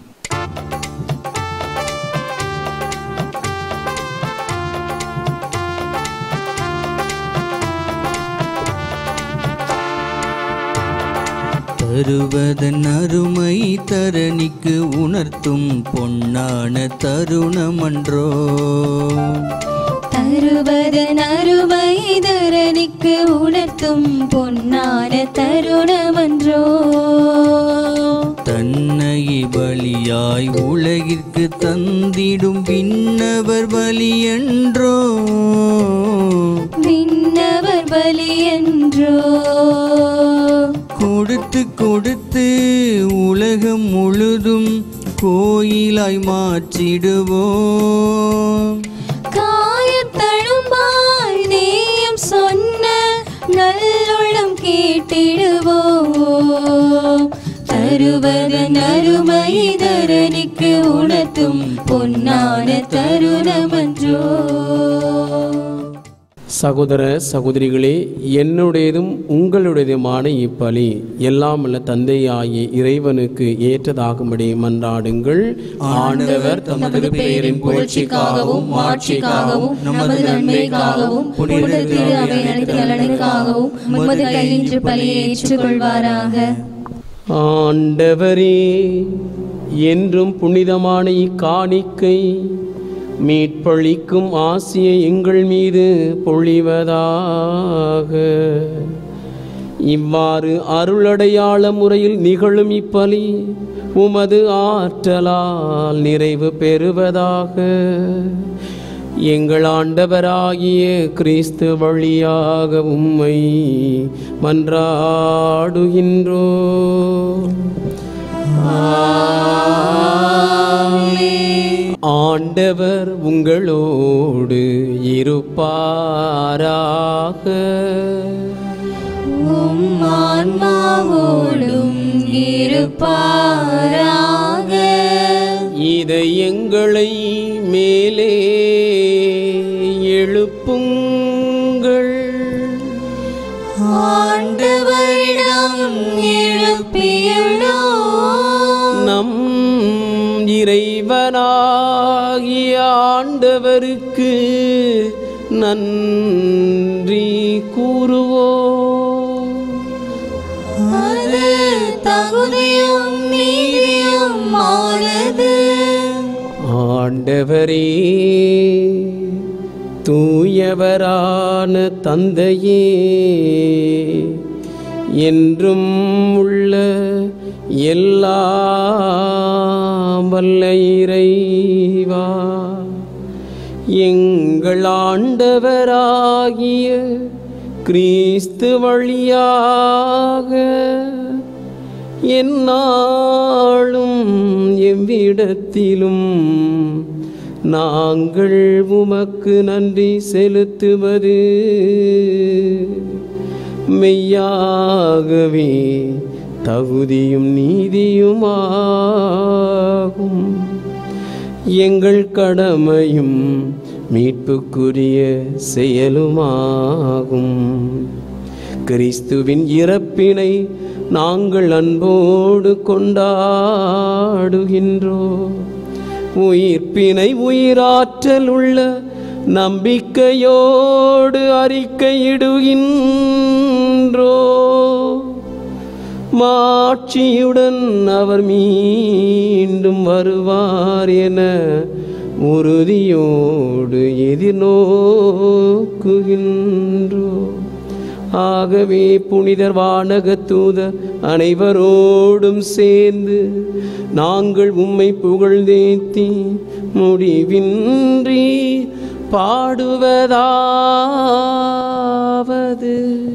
தருவதன் அருமை தரணிக்கு உணர்த்தும் பொன்னான தருணமன்றோ தருவதன் அருமை தரணிக்கு உணர்த்தும் பொன்னான தருணமன்றோ தன்னை பலியாய் உலகிற்கு தந்திடும் விண்ணவர் பலியன்றோ விண்ணவர் பலி என்றோ கொடுத்து கொடுத்து உலகம் முழுதும் கோயிலாய் மாற்றிடுவோம் காயத்தழும்பாய் நேயம் சொன்ன நல்லுள்ளம் கேட்டிடுவோம் தருவதன் அருமை தரணிக்கு உணர்த்தும் பொன்னான தருணமன்றோ சகோதர சகோதரிகளே என்னுடையதும் உங்களுடையதுமான இப்பலி எல்லாம் உள்ள தந்தையாகிய இறைவனுக்கு ஏற்றதாகும்படி மன்றாடுங்கள் ஆண்டவர் தமது பெயரின் புகழ்ச்சிக்காகவும் மாட்சிக்காகவும் நமது நன்மைக்காகவும் புனித திரு அவை அனைத்து நலனுக்காகவும் உமது கையின்று பலியை ஏற்றுக்கொள்வாராக ஆண்டவரே என்றும் புனிதமான இக்காணிக்கை மீட்பளிக்கும் ஆசியை எங்கள் மீது பொழிவதாக இவ்வாறு அருளடையாள முறையில் நிகழும் இப்பலி உமது ஆற்றலால் நிறைவு பெறுவதாக எங்கள் ஆண்டவராகிய கிறிஸ்து வழியாக உம்மை மன்றாடுகின்றோ ஆண்டவர் உங்களோடு இருப்பாராக உம் ஆன்மாவோடும் இருப்பாராக இதை எங்களை மேலே எழுப்புங்கள் ஆண்டவரிடம் எழுப்பியுள்ளோம் நம் இறைவனாகிய ஆண்டவருக்கு நன்றி கூறுவோம் அது தகுதியும் நீதியும் ஆனது ஆண்டவரே தூயவரான தந்தையே என்றும் உள்ள எல்லாம் வல்ல இறைவா எங்கள் ஆண்டவராகிய கிறிஸ்து வழியாக எந்நாளும் எவ்விடத்திலும் நாங்கள் உமக்கு நன்றி செலுத்துவது மெய்யாகவே தகுதியும் நீதியுமாகும் எங்கள் கடமையும் மீட்புக்குரிய செயலுமாகும் கிறிஸ்துவின் இறப்பினை நாங்கள் அன்போடு கொண்டாடுகின்றோம் உயிர்ப்பினை உயிராற்றல் உள்ள நம்பிக்கையோடு அறிக்கையிடுகின்றோ மாட்சியுடன் அவர் மீண்டும் வருவார் என உறுதியோடு எதிர்நோக்குகின்றோ ஆகவே புனிதர் வானக தூதர் அனைவரோடும் சேர்ந்து நாங்கள் உம்மை புகழ்ந்தேத்தி முடிவின்றி பாடுவதாவது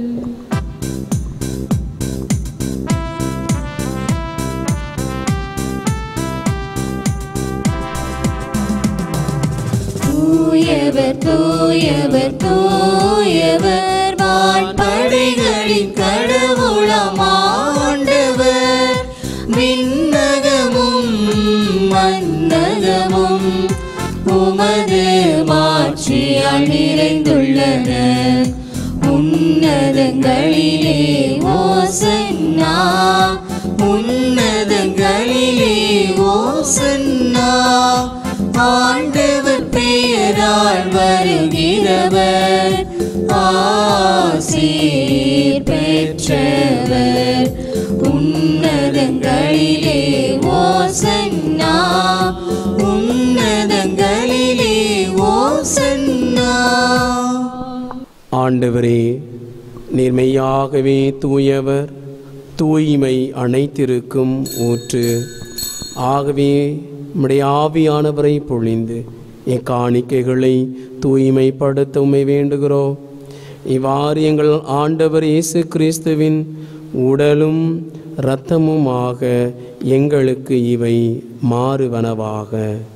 தூயவர் தூயவர் தூயவர் வான்படைகளின் கடவுளம் ஆண்டவர் விண்ணகமும் மன்னகமும் உமது மாட்சியால் நிறைந்துள்ளன உன்னதங்களிலே ஓசன்னா உன்னதங்களிலே ஓசன்னா ஆண்டவர் பெயரால் வருகிறவர் ஆசீர் பெற்றவர் உன்னதங்களிலே ஓசன்னா உன்னதங்களிலே ஓசன்னா ஆண்டவரே நேர்மையாகவே தூயவர் தூய்மை அனைத்திருக்கும் ஊற்று ஆகவே உம்முடைய ஆவியானவரை பொழிந்து என் காணிக்கைகளை தூய்மைப்படுத்த உம்மை வேண்டுகிறோம் இவ்வாறு எங்கள் ஆண்டவர் இயேசு கிறிஸ்துவின் உடலும் இரத்தமுமாக எங்களுக்கு இவை மாறுவனவாக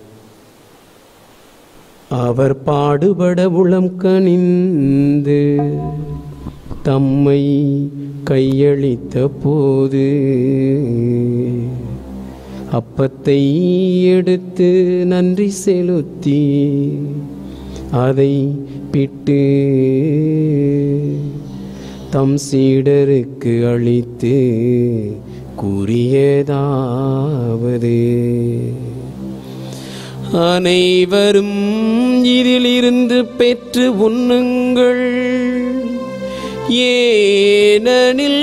அவர் பாடுபட உளம் கனிந்து தம்மை கையளித்த போது அப்பத்தை எடுத்து நன்றி செலுத்தி அதை பிட்டு தம் சீடருக்கு அளித்து கூறியதாவது அனைவரும் இதிலிருந்து பெற்று உண்ணுங்கள் ஏனெனில்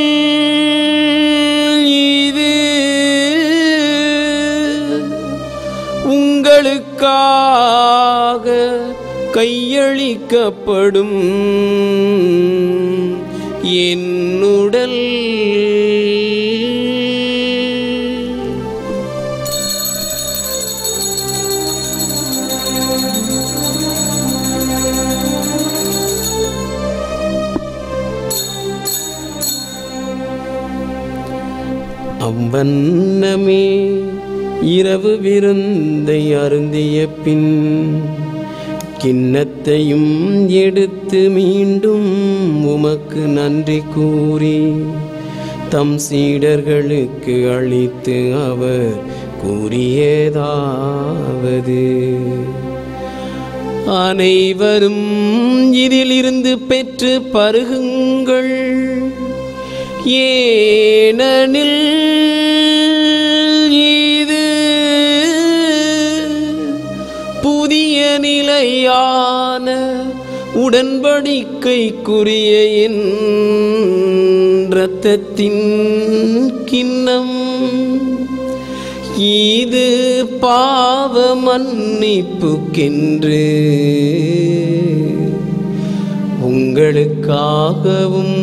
இது உங்களுக்காக கையளிக்கப்படும் என்னுடல் அவ்வண்ணமே இரவு விருந்தை அருந்திய பின் கிண்ணத்தையும் எடுத்து மீண்டும் உமக்கு நன்றி கூறி தம் சீடர்களுக்கு அளித்து அவர் கூறியதாவது அனைவரும் இதிலிருந்து பெற்று பருகுங்கள் ஏனெனில் இது புதிய நிலையான உடன்படிக்கைக்குரிய என் இரத்தத்தின் கிண்ணம் இது பாவ மன்னிப்புக்கென்று உங்களுக்காகவும்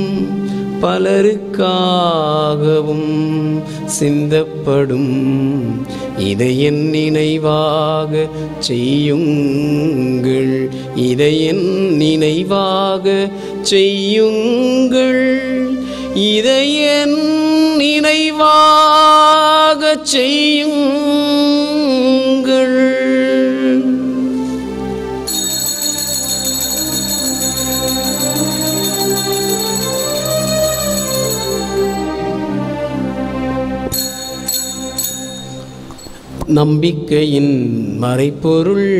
பலருக்காகவும் சிந்தப்படும் இதை என் நினைவாக செய்யுங்கள் இதை என் நினைவாக செய்யுங்கள் இதை என் நினைவாக செய்யுங்கள் நம்பிக்கையின் மறைப்பொருள்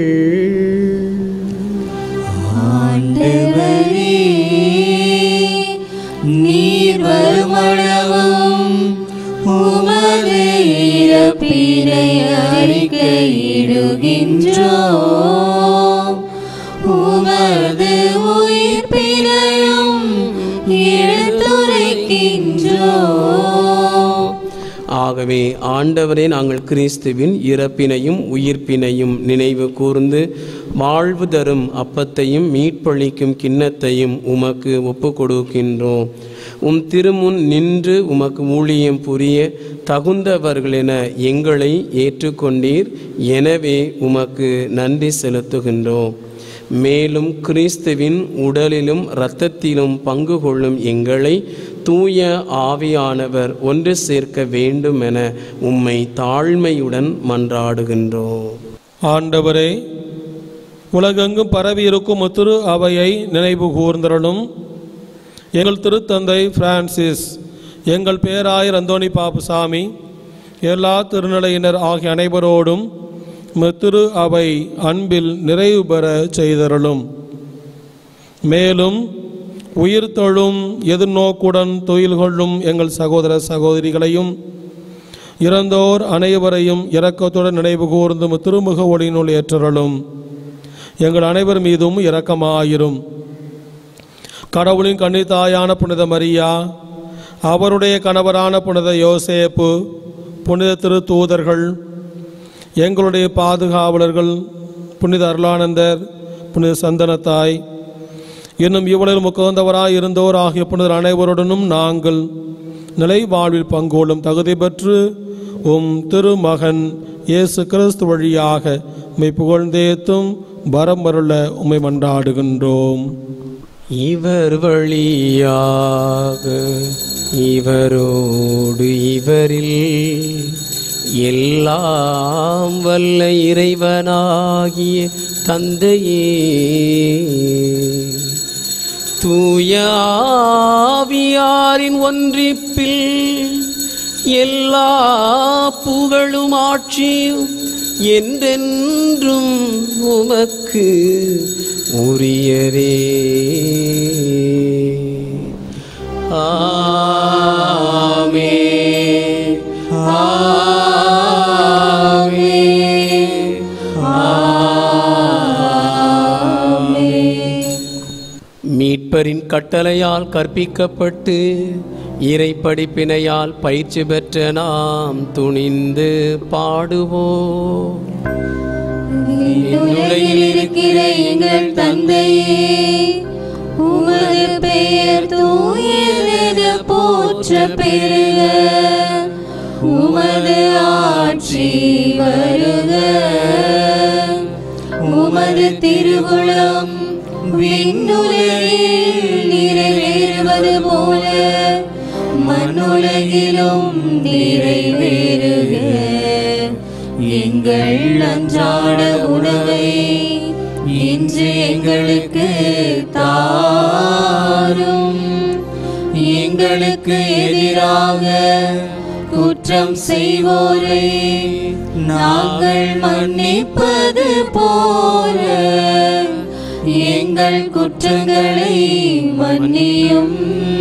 நீர் வருமளவும் உமது இறப்பினை அறிக்கையிடுகின்றோம் உமது உயிர்ப்பினையும் எடுத்துரைக்கின்றோம் ஆகவே ஆண்டவரே நாங்கள் கிறிஸ்துவின் இறப்பினையும் உயிர்ப்பினையும் நினைவு கூர்ந்து வாழ்வு தரும் அப்பத்தையும் மீட்பளிக்கும் கிண்ணத்தையும் உமக்கு ஒப்பு கொடுக்கின்றோம் உம் திருமுன் நின்று உமக்கு ஊழியம் புரிய தகுந்தவர்களென எங்களை ஏற்றுக்கொண்டீர் எனவே உமக்கு நன்றி செலுத்துகின்றோம் மேலும் கிறிஸ்துவின் உடலிலும் இரத்தத்திலும் பங்கு கொள்ளும் எங்களை தூய ஆவியானவர் ஒன்று சேர்க்க வேண்டும் என உம்மை தாழ்மையுடன் மன்றாடுகின்றோம் ஆண்டவரே உலகெங்கும் பரவி இருக்கும் திரு அவையை நினைவு கூர்ந்தரலும் எங்கள் திருத்தந்தை பிரான்சிஸ் எங்கள் பேராயர் அந்தோணி பாப்புசாமி எல்லா திருநிலையினர் ஆகிய அனைவரோடும் திரு அவை அன்பில் நிறைவு பெற செய்தருளும் மேலும் உயிர் தொழும் எதிர்நோக்குடன் தொழில் கொள்ளும் எங்கள் சகோதர சகோதரிகளையும் இறந்தோர் அனைவரையும் இரக்கத்துடன் நினைவு கூர்ந்தும் திருமுக ஒளியினுள் ஏற்றருளும் எங்கள் அனைவர் மீதும் இரக்கமாயிரும் கடவுளின் கன்னித்தாயான புனித மரியா அவருடைய கணவரான புனித யோசேப்பு புனித திரு தூதர்கள் எங்களுடைய பாதுகாவலர்கள் புனித அருளானந்தர் புனித சந்தனத்தாய் இன்னும் இவ்வளவு முகந்தவராய் இருந்தோர் ஆகிய புனிதர் அனைவருடனும் நாங்கள் நிலை வாழ்வில் பங்கோலும் தகுதி பெற்று உம் திருமகன் இயேசு கிறிஸ்து வழியாக உம்மை புகழ்ந்தேத்தும் வரமருள உம்மை மன்றாடுகின்றோம் இவர் வழியாக இவரோடு இவரில் எல்லாம் வல்ல இறைவனாகிய தந்தையே தூய ஆவியாரின் ஒன்றிப்பில் எல்லா புகழும் ஆட்சியும் என்றென்றும் உமக்கு உரியதே ஆமே ஆமே மீட்பரின் கட்டளையால் கற்பிக்கப்பட்டு இறை படிப்பினையால் பயிற்சி பெற்ற நாம் துணிந்து பாடுவோம் உலகில் இருக்கிற எங்கள் தந்தையே உமது பெயர் தூயதென போற்ற பெருக உமது ஆட்சி வருக உமது திருவுளம் விண்ணுலகில் நிறைவேறுவது போல மண்ணுலகிலும் நிறைவேறுக எங்கள் அன்றாட உணவை இன்று எங்களுக்கு தாரும் எங்களுக்கு எதிராக குற்றம் செய்வோரை நாங்கள் மன்னிப்பது போல எங்கள் குற்றங்களை மன்னியும்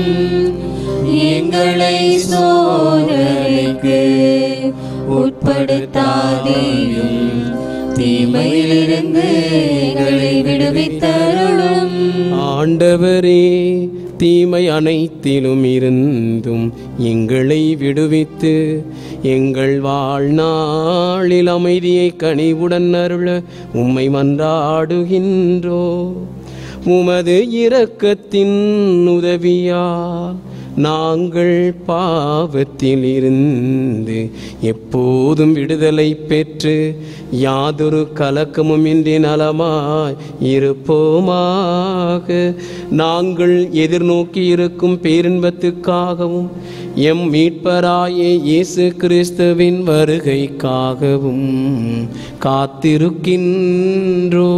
எங்களை சோதனைக்கு உட்படுத்தாதேயும் தீமையிலிருந்து எங்களை விடுவித்தருளும் ஆண்டவரே தீமை அனைத்திலும் இருந்தும் எங்களை விடுவித்து எங்கள் வாழ்நாளில் அமைதியை கனிவுடன் அருள உம்மை மன்றாடுகின்றோ உமது இரக்கத்தின் உதவியா நாங்கள் பாவத்தில் இருந்து எப்போதும் விடுதலை பெற்று யாதொரு கலக்கமும் இன்றி நலமாய் இருப்போமாக நாங்கள் எதிர்நோக்கி இருக்கும் பேரின்பத்துக்காகவும் எம் மீட்பராய இயேசு கிறிஸ்துவின் வருகைக்காகவும் காத்திருக்கின்றோ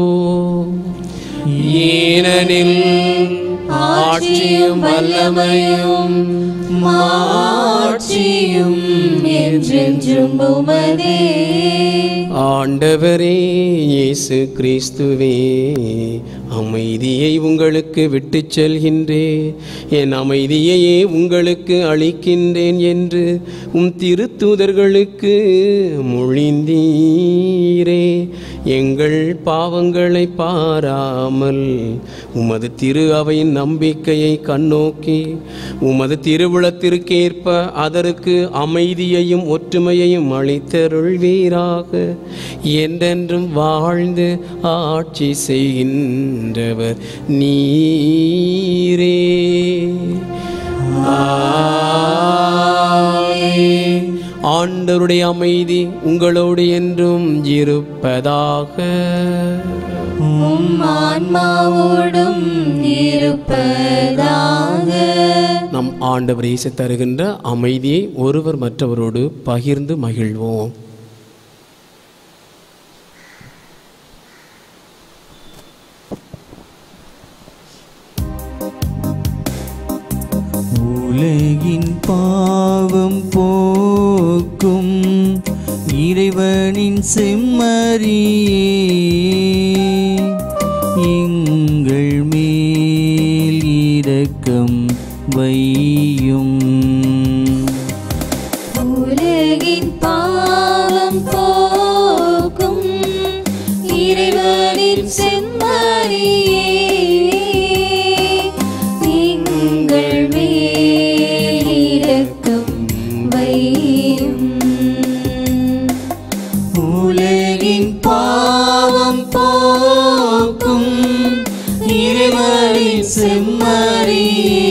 ஏனெனில் ஆட்சியும் வல்லமையும் மாட்சியும் என்றென்றும் உமதே ஆண்டவரே இயேசு கிறிஸ்துவே அமைதியை உங்களுக்கு விட்டுச் செல்கின்றேன் என் அமைதியையே உங்களுக்கு அளிக்கின்றேன் என்று உம் திருத்தூதர்களுக்கு மொழிந்தீரே எங்கள் பாவங்களை பாராமல் உமது திரு அவையின் நம்பிக்கையை கண்ணோக்கி உமது திருவுளத்திற்கேற்ப அதற்கு அமைதியையும் ஒற்றுமையையும் அளித்தருள்வீராக என்றென்றும் வாழ்ந்து ஆட்சி செய்கின்றவர் நீரே ஆமென். ஆண்டவருடைய அமைதி உங்களோடு என்றும் இருப்பதாக உம் ஆன்மாவோடும் இருப்பதாக நம் ஆண்டவர் இயேசு தருகின்ற அமைதியை ஒருவர் மற்றவரோடு பகிர்ந்து மகிழ்வோம் உலகின் பாவம் போக்கும் இறைவனின் செம்மறியே எங்கள் மேல் இரக்கம் வையும் உலகின் பாவம் போக்கும் இறைவனின் செம்மறியே எங்கள் மேல் இரக்கம் வையும் உலகின் பாவம் போக்கும் இறைவனின் செம்மறியே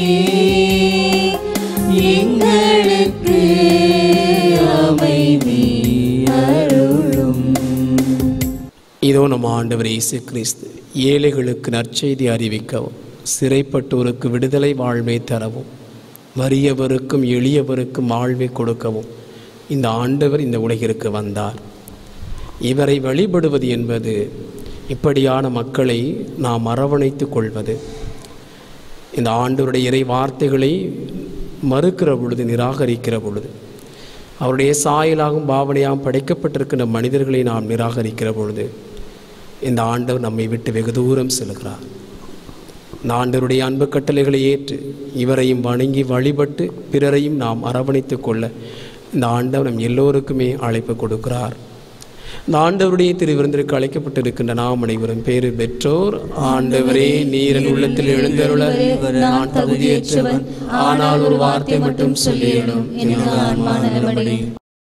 எங்களுக்கு அமைதி அருளும் இதோ நம் ஆண்டவர் இயேசு கிறிஸ்து ஏழைகளுக்கு நற்செய்தி அறிவிக்கவும் சிறைப்பட்டோருக்கு விடுதலை வாழ்வை தரவும் வறியவருக்கும் எளியவருக்கும் வாழ்வை கொடுக்கவும் இந்த ஆண்டவர் இந்த உலகிற்கு வந்தார் இவரை வழிபடுவது என்பது இப்படியான மக்களை நாம் அரவணைத்து கொள்வது இந்த ஆண்டவருடைய இறை வார்த்தைகளை மறுக்கிற பொழுது நிராகரிக்கிற பொழுது அவருடைய சாயலாகவும் பாவனையாகவும் படைக்கப்பட்டிருக்கின்ற மனிதர்களை நாம் நிராகரிக்கிற பொழுது இந்த ஆண்டவர் நம்மை விட்டு வெகு தூரம் செல்கிறார் இந்த ஆண்டவருடைய அன்பு கட்டளைகளை ஏற்று இவரையும் வணங்கி வழிபட்டு பிறரையும் நாம் அரவணைத்து கொள்ள இந்த ஆண்டவர் நம் எல்லோருக்குமே அழைப்பு கொடுக்கிறார் இந்த ஆண்டவருடைய திருவிருந்திற்கு அழைக்கப்பட்டிருக்கின்ற நாம் அனைவரும் பேறு பெற்றோர் ஆண்டவரே நீரன் உள்ளத்தில் எழுந்தருள நான் தகுதியற்றவன் ஆனால் ஒரு வார்த்தை மட்டும் சொல்லிடணும் எனது ஆன்மா நலமடையும்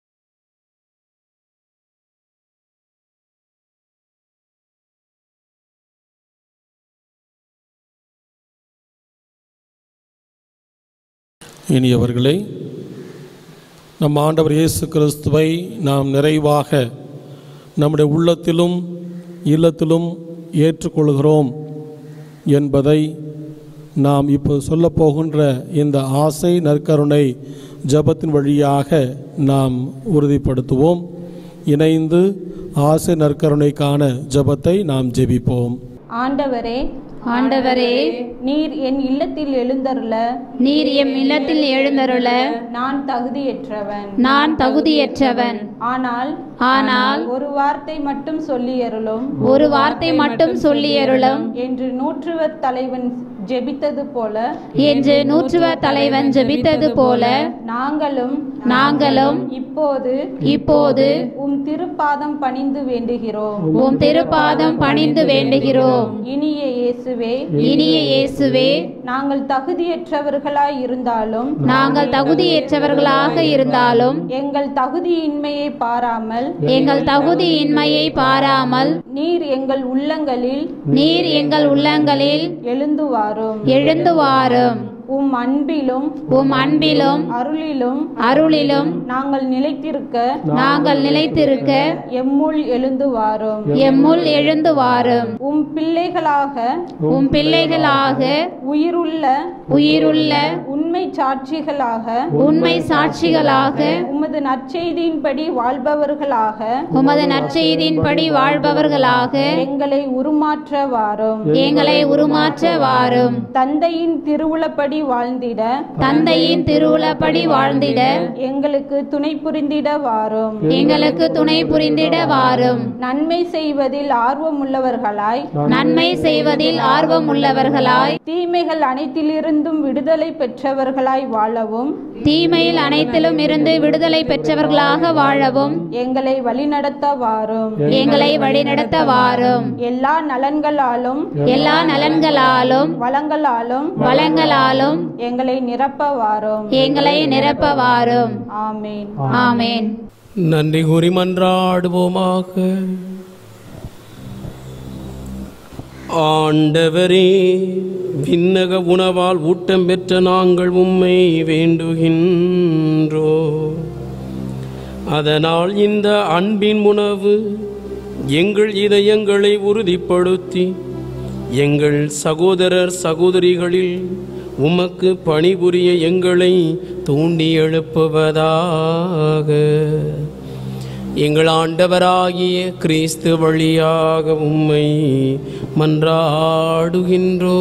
இனியவர்களே நம் ஆண்டவர் இயேசு கிறிஸ்துவை நாம் நிறைவாக நம்முடைய உள்ளத்திலும் இல்லத்திலும் ஏற்றுக்கொள்கிறோம் என்பதை நாம் இப்போ சொல்லப் போகின்ற இந்த ஆசை நற்கருணை ஜெபத்தின் வழியாக நாம் உறுதிப்படுத்துவோம் இணைந்து ஆசை நற்கருணைக்கான ஜெபத்தை நாம் ஜெபிப்போம் ஆண்டவரே ஆண்டவரே நீர் என் இல்லத்தில் எழுந்தருள நீர் எம் இல்லத்தில் எழுந்தருள நான் தகுதியற்றவன் நான் தகுதியற்றவன் ஆனால் ஆனால் ஒரு வார்த்தை மட்டும் சொல்லியருளும் ஒரு வார்த்தை மட்டும் சொல்லியருளும் என்று நூற்றுவர் தலைவன் ஜெபித்தது போல என்று நூற்றுவ தலைவன் ஜெபித்தது போல நாங்களும் நாங்களும் இப்போது இப்போது உம் திருப்பாதம் பணிந்து வேண்டுகிறோம் உம் திருப்பாதம் பணிந்து வேண்டுகிறோம் இனிய இயேசுவே இனிய இயேசுவே நாங்கள் தகுதியற்றவர்களாய் இருந்தாலும் நாங்கள் தகுதியற்றவர்களாக இருந்தாலும் எங்கள் தகுதியின்மையை பாராமல் எங்கள் தகுதியின்மையை பாராமல் நீர் எங்கள் உள்ளங்களில் நீர் எங்கள் உள்ளங்களில் எழுந்து வாரும் எழுந்து வாரும் உம் அன்பிலும் உம் அன்பிலும் அருளிலும் அருளிலும் நாங்கள் நிலைத்திருக்க நாங்கள் நிலைத்திருக்க எம்முள் எழுந்து வாரும் எம்முள் எழுந்து வாரும் உம் பிள்ளைகளாக உம் பிள்ளைகளாக உயிருள்ள உயிருள்ள உண்மை சாட்சிகளாக உண்மை சாட்சிகளாக உமது நற்செய்தியின்படி வாழ்பவர்களாக உமது நற்செய்தியின்படி வாழ்பவர்களாக எங்களை உருமாற்ற வாரும் எங்களை உருமாற்ற வாரும் தந்தையின் திருவுளப்படி வாழ்ந்திட தந்தையின் திருவுளப்படி வாழ்ந்திட எங்களுக்கு துணை புரிந்திட வாரும் எங்களுக்கு துணை புரிந்திட வாரும் நன்மை செய்வதில் ஆர்வமுள்ளவர்களாய் நன்மை செய்வதில் ஆர்வம் உள்ளவர்களாய் தீமைகள் அனைத்திலிருந்தும் விடுதலை பெற்றவர்களாய் வாழவும் தீமையில் அனைத்திலும் இருந்து விடுதலை பெற்றவர்களாக வாழவும் எங்களை வழிநடத்த வாரும் எங்களை வழிநடத்த வாரும் எல்லா நலன்களாலும் எல்லா நலன்களாலும் வளங்களாலும் வளங்களாலும் எங்களை நிரப்ப வாரும் எங்களை நிரப்ப வாரும் ஆமீன் ஆமேன் நன்றி கூறி மன்றாடுவோமாக ஆண்டவரே விண்ணக உணவால் ஊட்டம் பெற்ற நாங்கள் உம்மை வேண்டுகின்றோ அதனால் இந்த அன்பின் உணவு எங்கள் இதயங்களை உறுதிப்படுத்தி எங்கள் சகோதரர் சகோதரிகளில் உமக்கு பணிபுரிய எங்களை தூண்டி எழுப்புவதாக எங்கள் ஆண்டவராகிய கிறிஸ்து வழியாக உம்மை மன்றாடுகின்றோ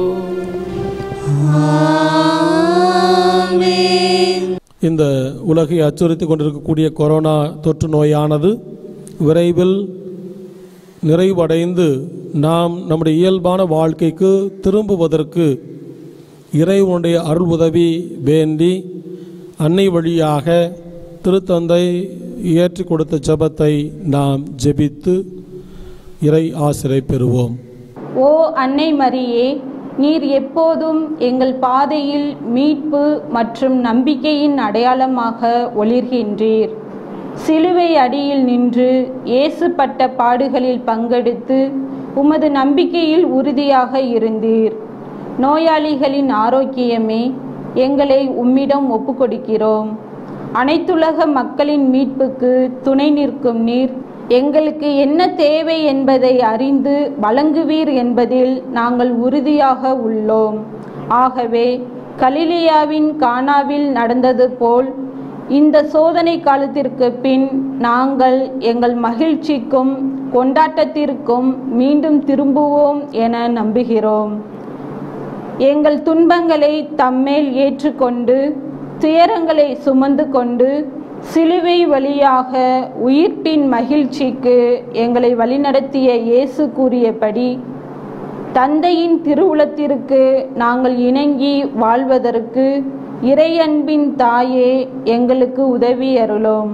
இந்த உலகை அச்சுறுத்தி கொண்டிருக்கக்கூடிய கொரோனா தொற்று நோயானது விரைவில் நிறைவடைந்து நாம் நம்முடைய இயல்பான வாழ்க்கைக்கு திரும்புவதற்கு இறைவனுடைய அருள் உதவி வேண்டி அன்னை வழியாக திருத்தந்தை இயற்றி கொடுத்த ஜெபத்தை நாம் ஜெபித்து இறை ஆசிரை பெறுவோம் ஓ அன்னை மரியே நீர் எப்போதும் எங்கள் பாதையில் மீட்பு மற்றும் நம்பிக்கையின் அடையாளமாக ஒளிர்கின்றீர் சிலுவை அடியில் நின்று இயேசு பட்ட பாடுகளில் பங்கெடுத்து உமது நம்பிக்கையில் உறுதியாக இருந்தீர் நோயாளிகளின் ஆரோக்கியமே எங்களை உம்மிடம் ஒப்புக்கொடுக்கிறோம் அனைத்துலக மக்களின் மீட்புக்கு துணை நிற்கும் நீர் எங்களுக்கு என்ன தேவை என்பதை அறிந்து வழங்குவீர் என்பதில் நாங்கள் உறுதியாக உள்ளோம் ஆகவே கலிலியாவின் கானாவில் நடந்தது போல் இந்த சோதனை காலத்திற்கு பின் நாங்கள் எங்கள் மகிழ்ச்சிக்கும் கொண்டாட்டத்திற்கும் மீண்டும் திரும்புவோம் என நம்புகிறோம் எங்கள் துன்பங்களை தம்மேல் ஏற்றுக்கொண்டு துயரங்களை சுமந்து கொண்டு சிலுவை வழியாக உயிர்ப்பின் மகிழ்ச்சிக்கு எங்களை வழிநடத்திய இயேசு கூறியபடி தந்தையின் திருவுளத்திற்கு நாங்கள் இணங்கி வாழ்வதற்கு இறையன்பின் தாயே எங்களுக்கு உதவி அருளும்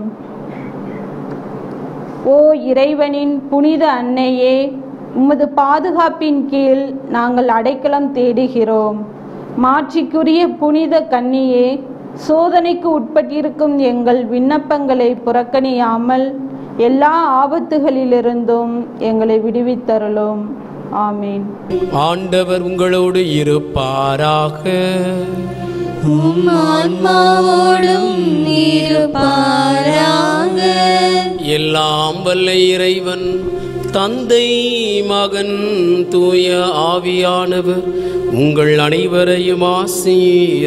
ஓ இறைவனின் புனித அன்னையே உமது பாதுகாப்பின் கீழ் நாங்கள் அடைக்கலம் தேடுகிறோம் மாட்சிக்குரிய புனித கன்னியே சோதனைக்கு உட்பட்டிருக்கும் எங்கள் விண்ணப்பங்களை புறக்கணியாமல் எல்லா ஆபத்துகளிலிருந்தும் எங்களை விடுவித்தருளும் ஆமீன் ஆண்டவர் உங்களோடு இருப்பாராக உம் ஆன்மாவோடும் இருப்பாராக எல்லாம் வல்ல இறைவன் தந்தை மகன் தூய ஆவியானவர் உங்கள் அனைவரையும்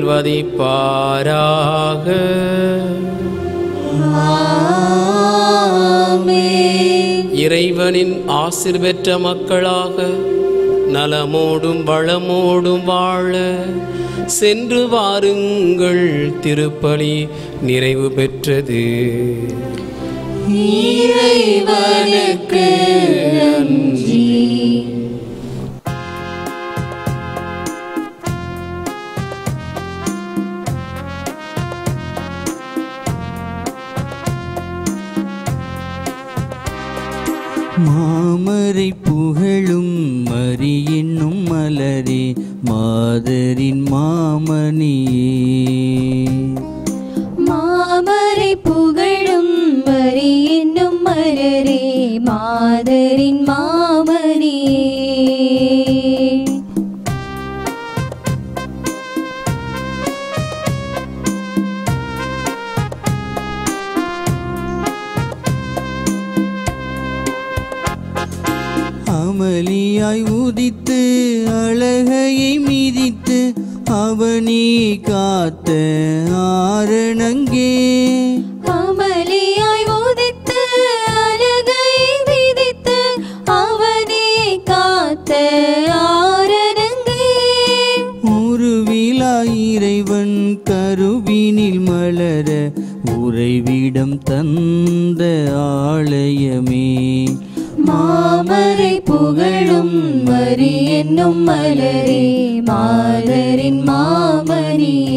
ஆசீர்வதிப்பாராக ஆமென். இறைவனின் ஆசிர் பெற்ற மக்களாக நலமோடும் வளமோடும் வாழ சென்று வாருங்கள் திருப்பலி நிறைவு பெற்றது இறைவனுக்கு நன்றி மாமரை புகழும் மரி என்னும் மலரே மாதரின் மாமணியே மாமரை புகழும் மரி என்னும் மலரே மாதரின் மாமரியே அமளியாய் உதித்து அழகையை மிதித்து அவனே காத்த ஆரணங்கே அமளியாய் உதித்து அழகை விதித்து அவனே காத்த ஆரணங்கே உருவிலா இறைவன் கருவினில் மலர உறைவிடம் தந்த ஆலயமே மாமரை புகழும் மரி என்னும் மலரே மாதரின் மாமரியே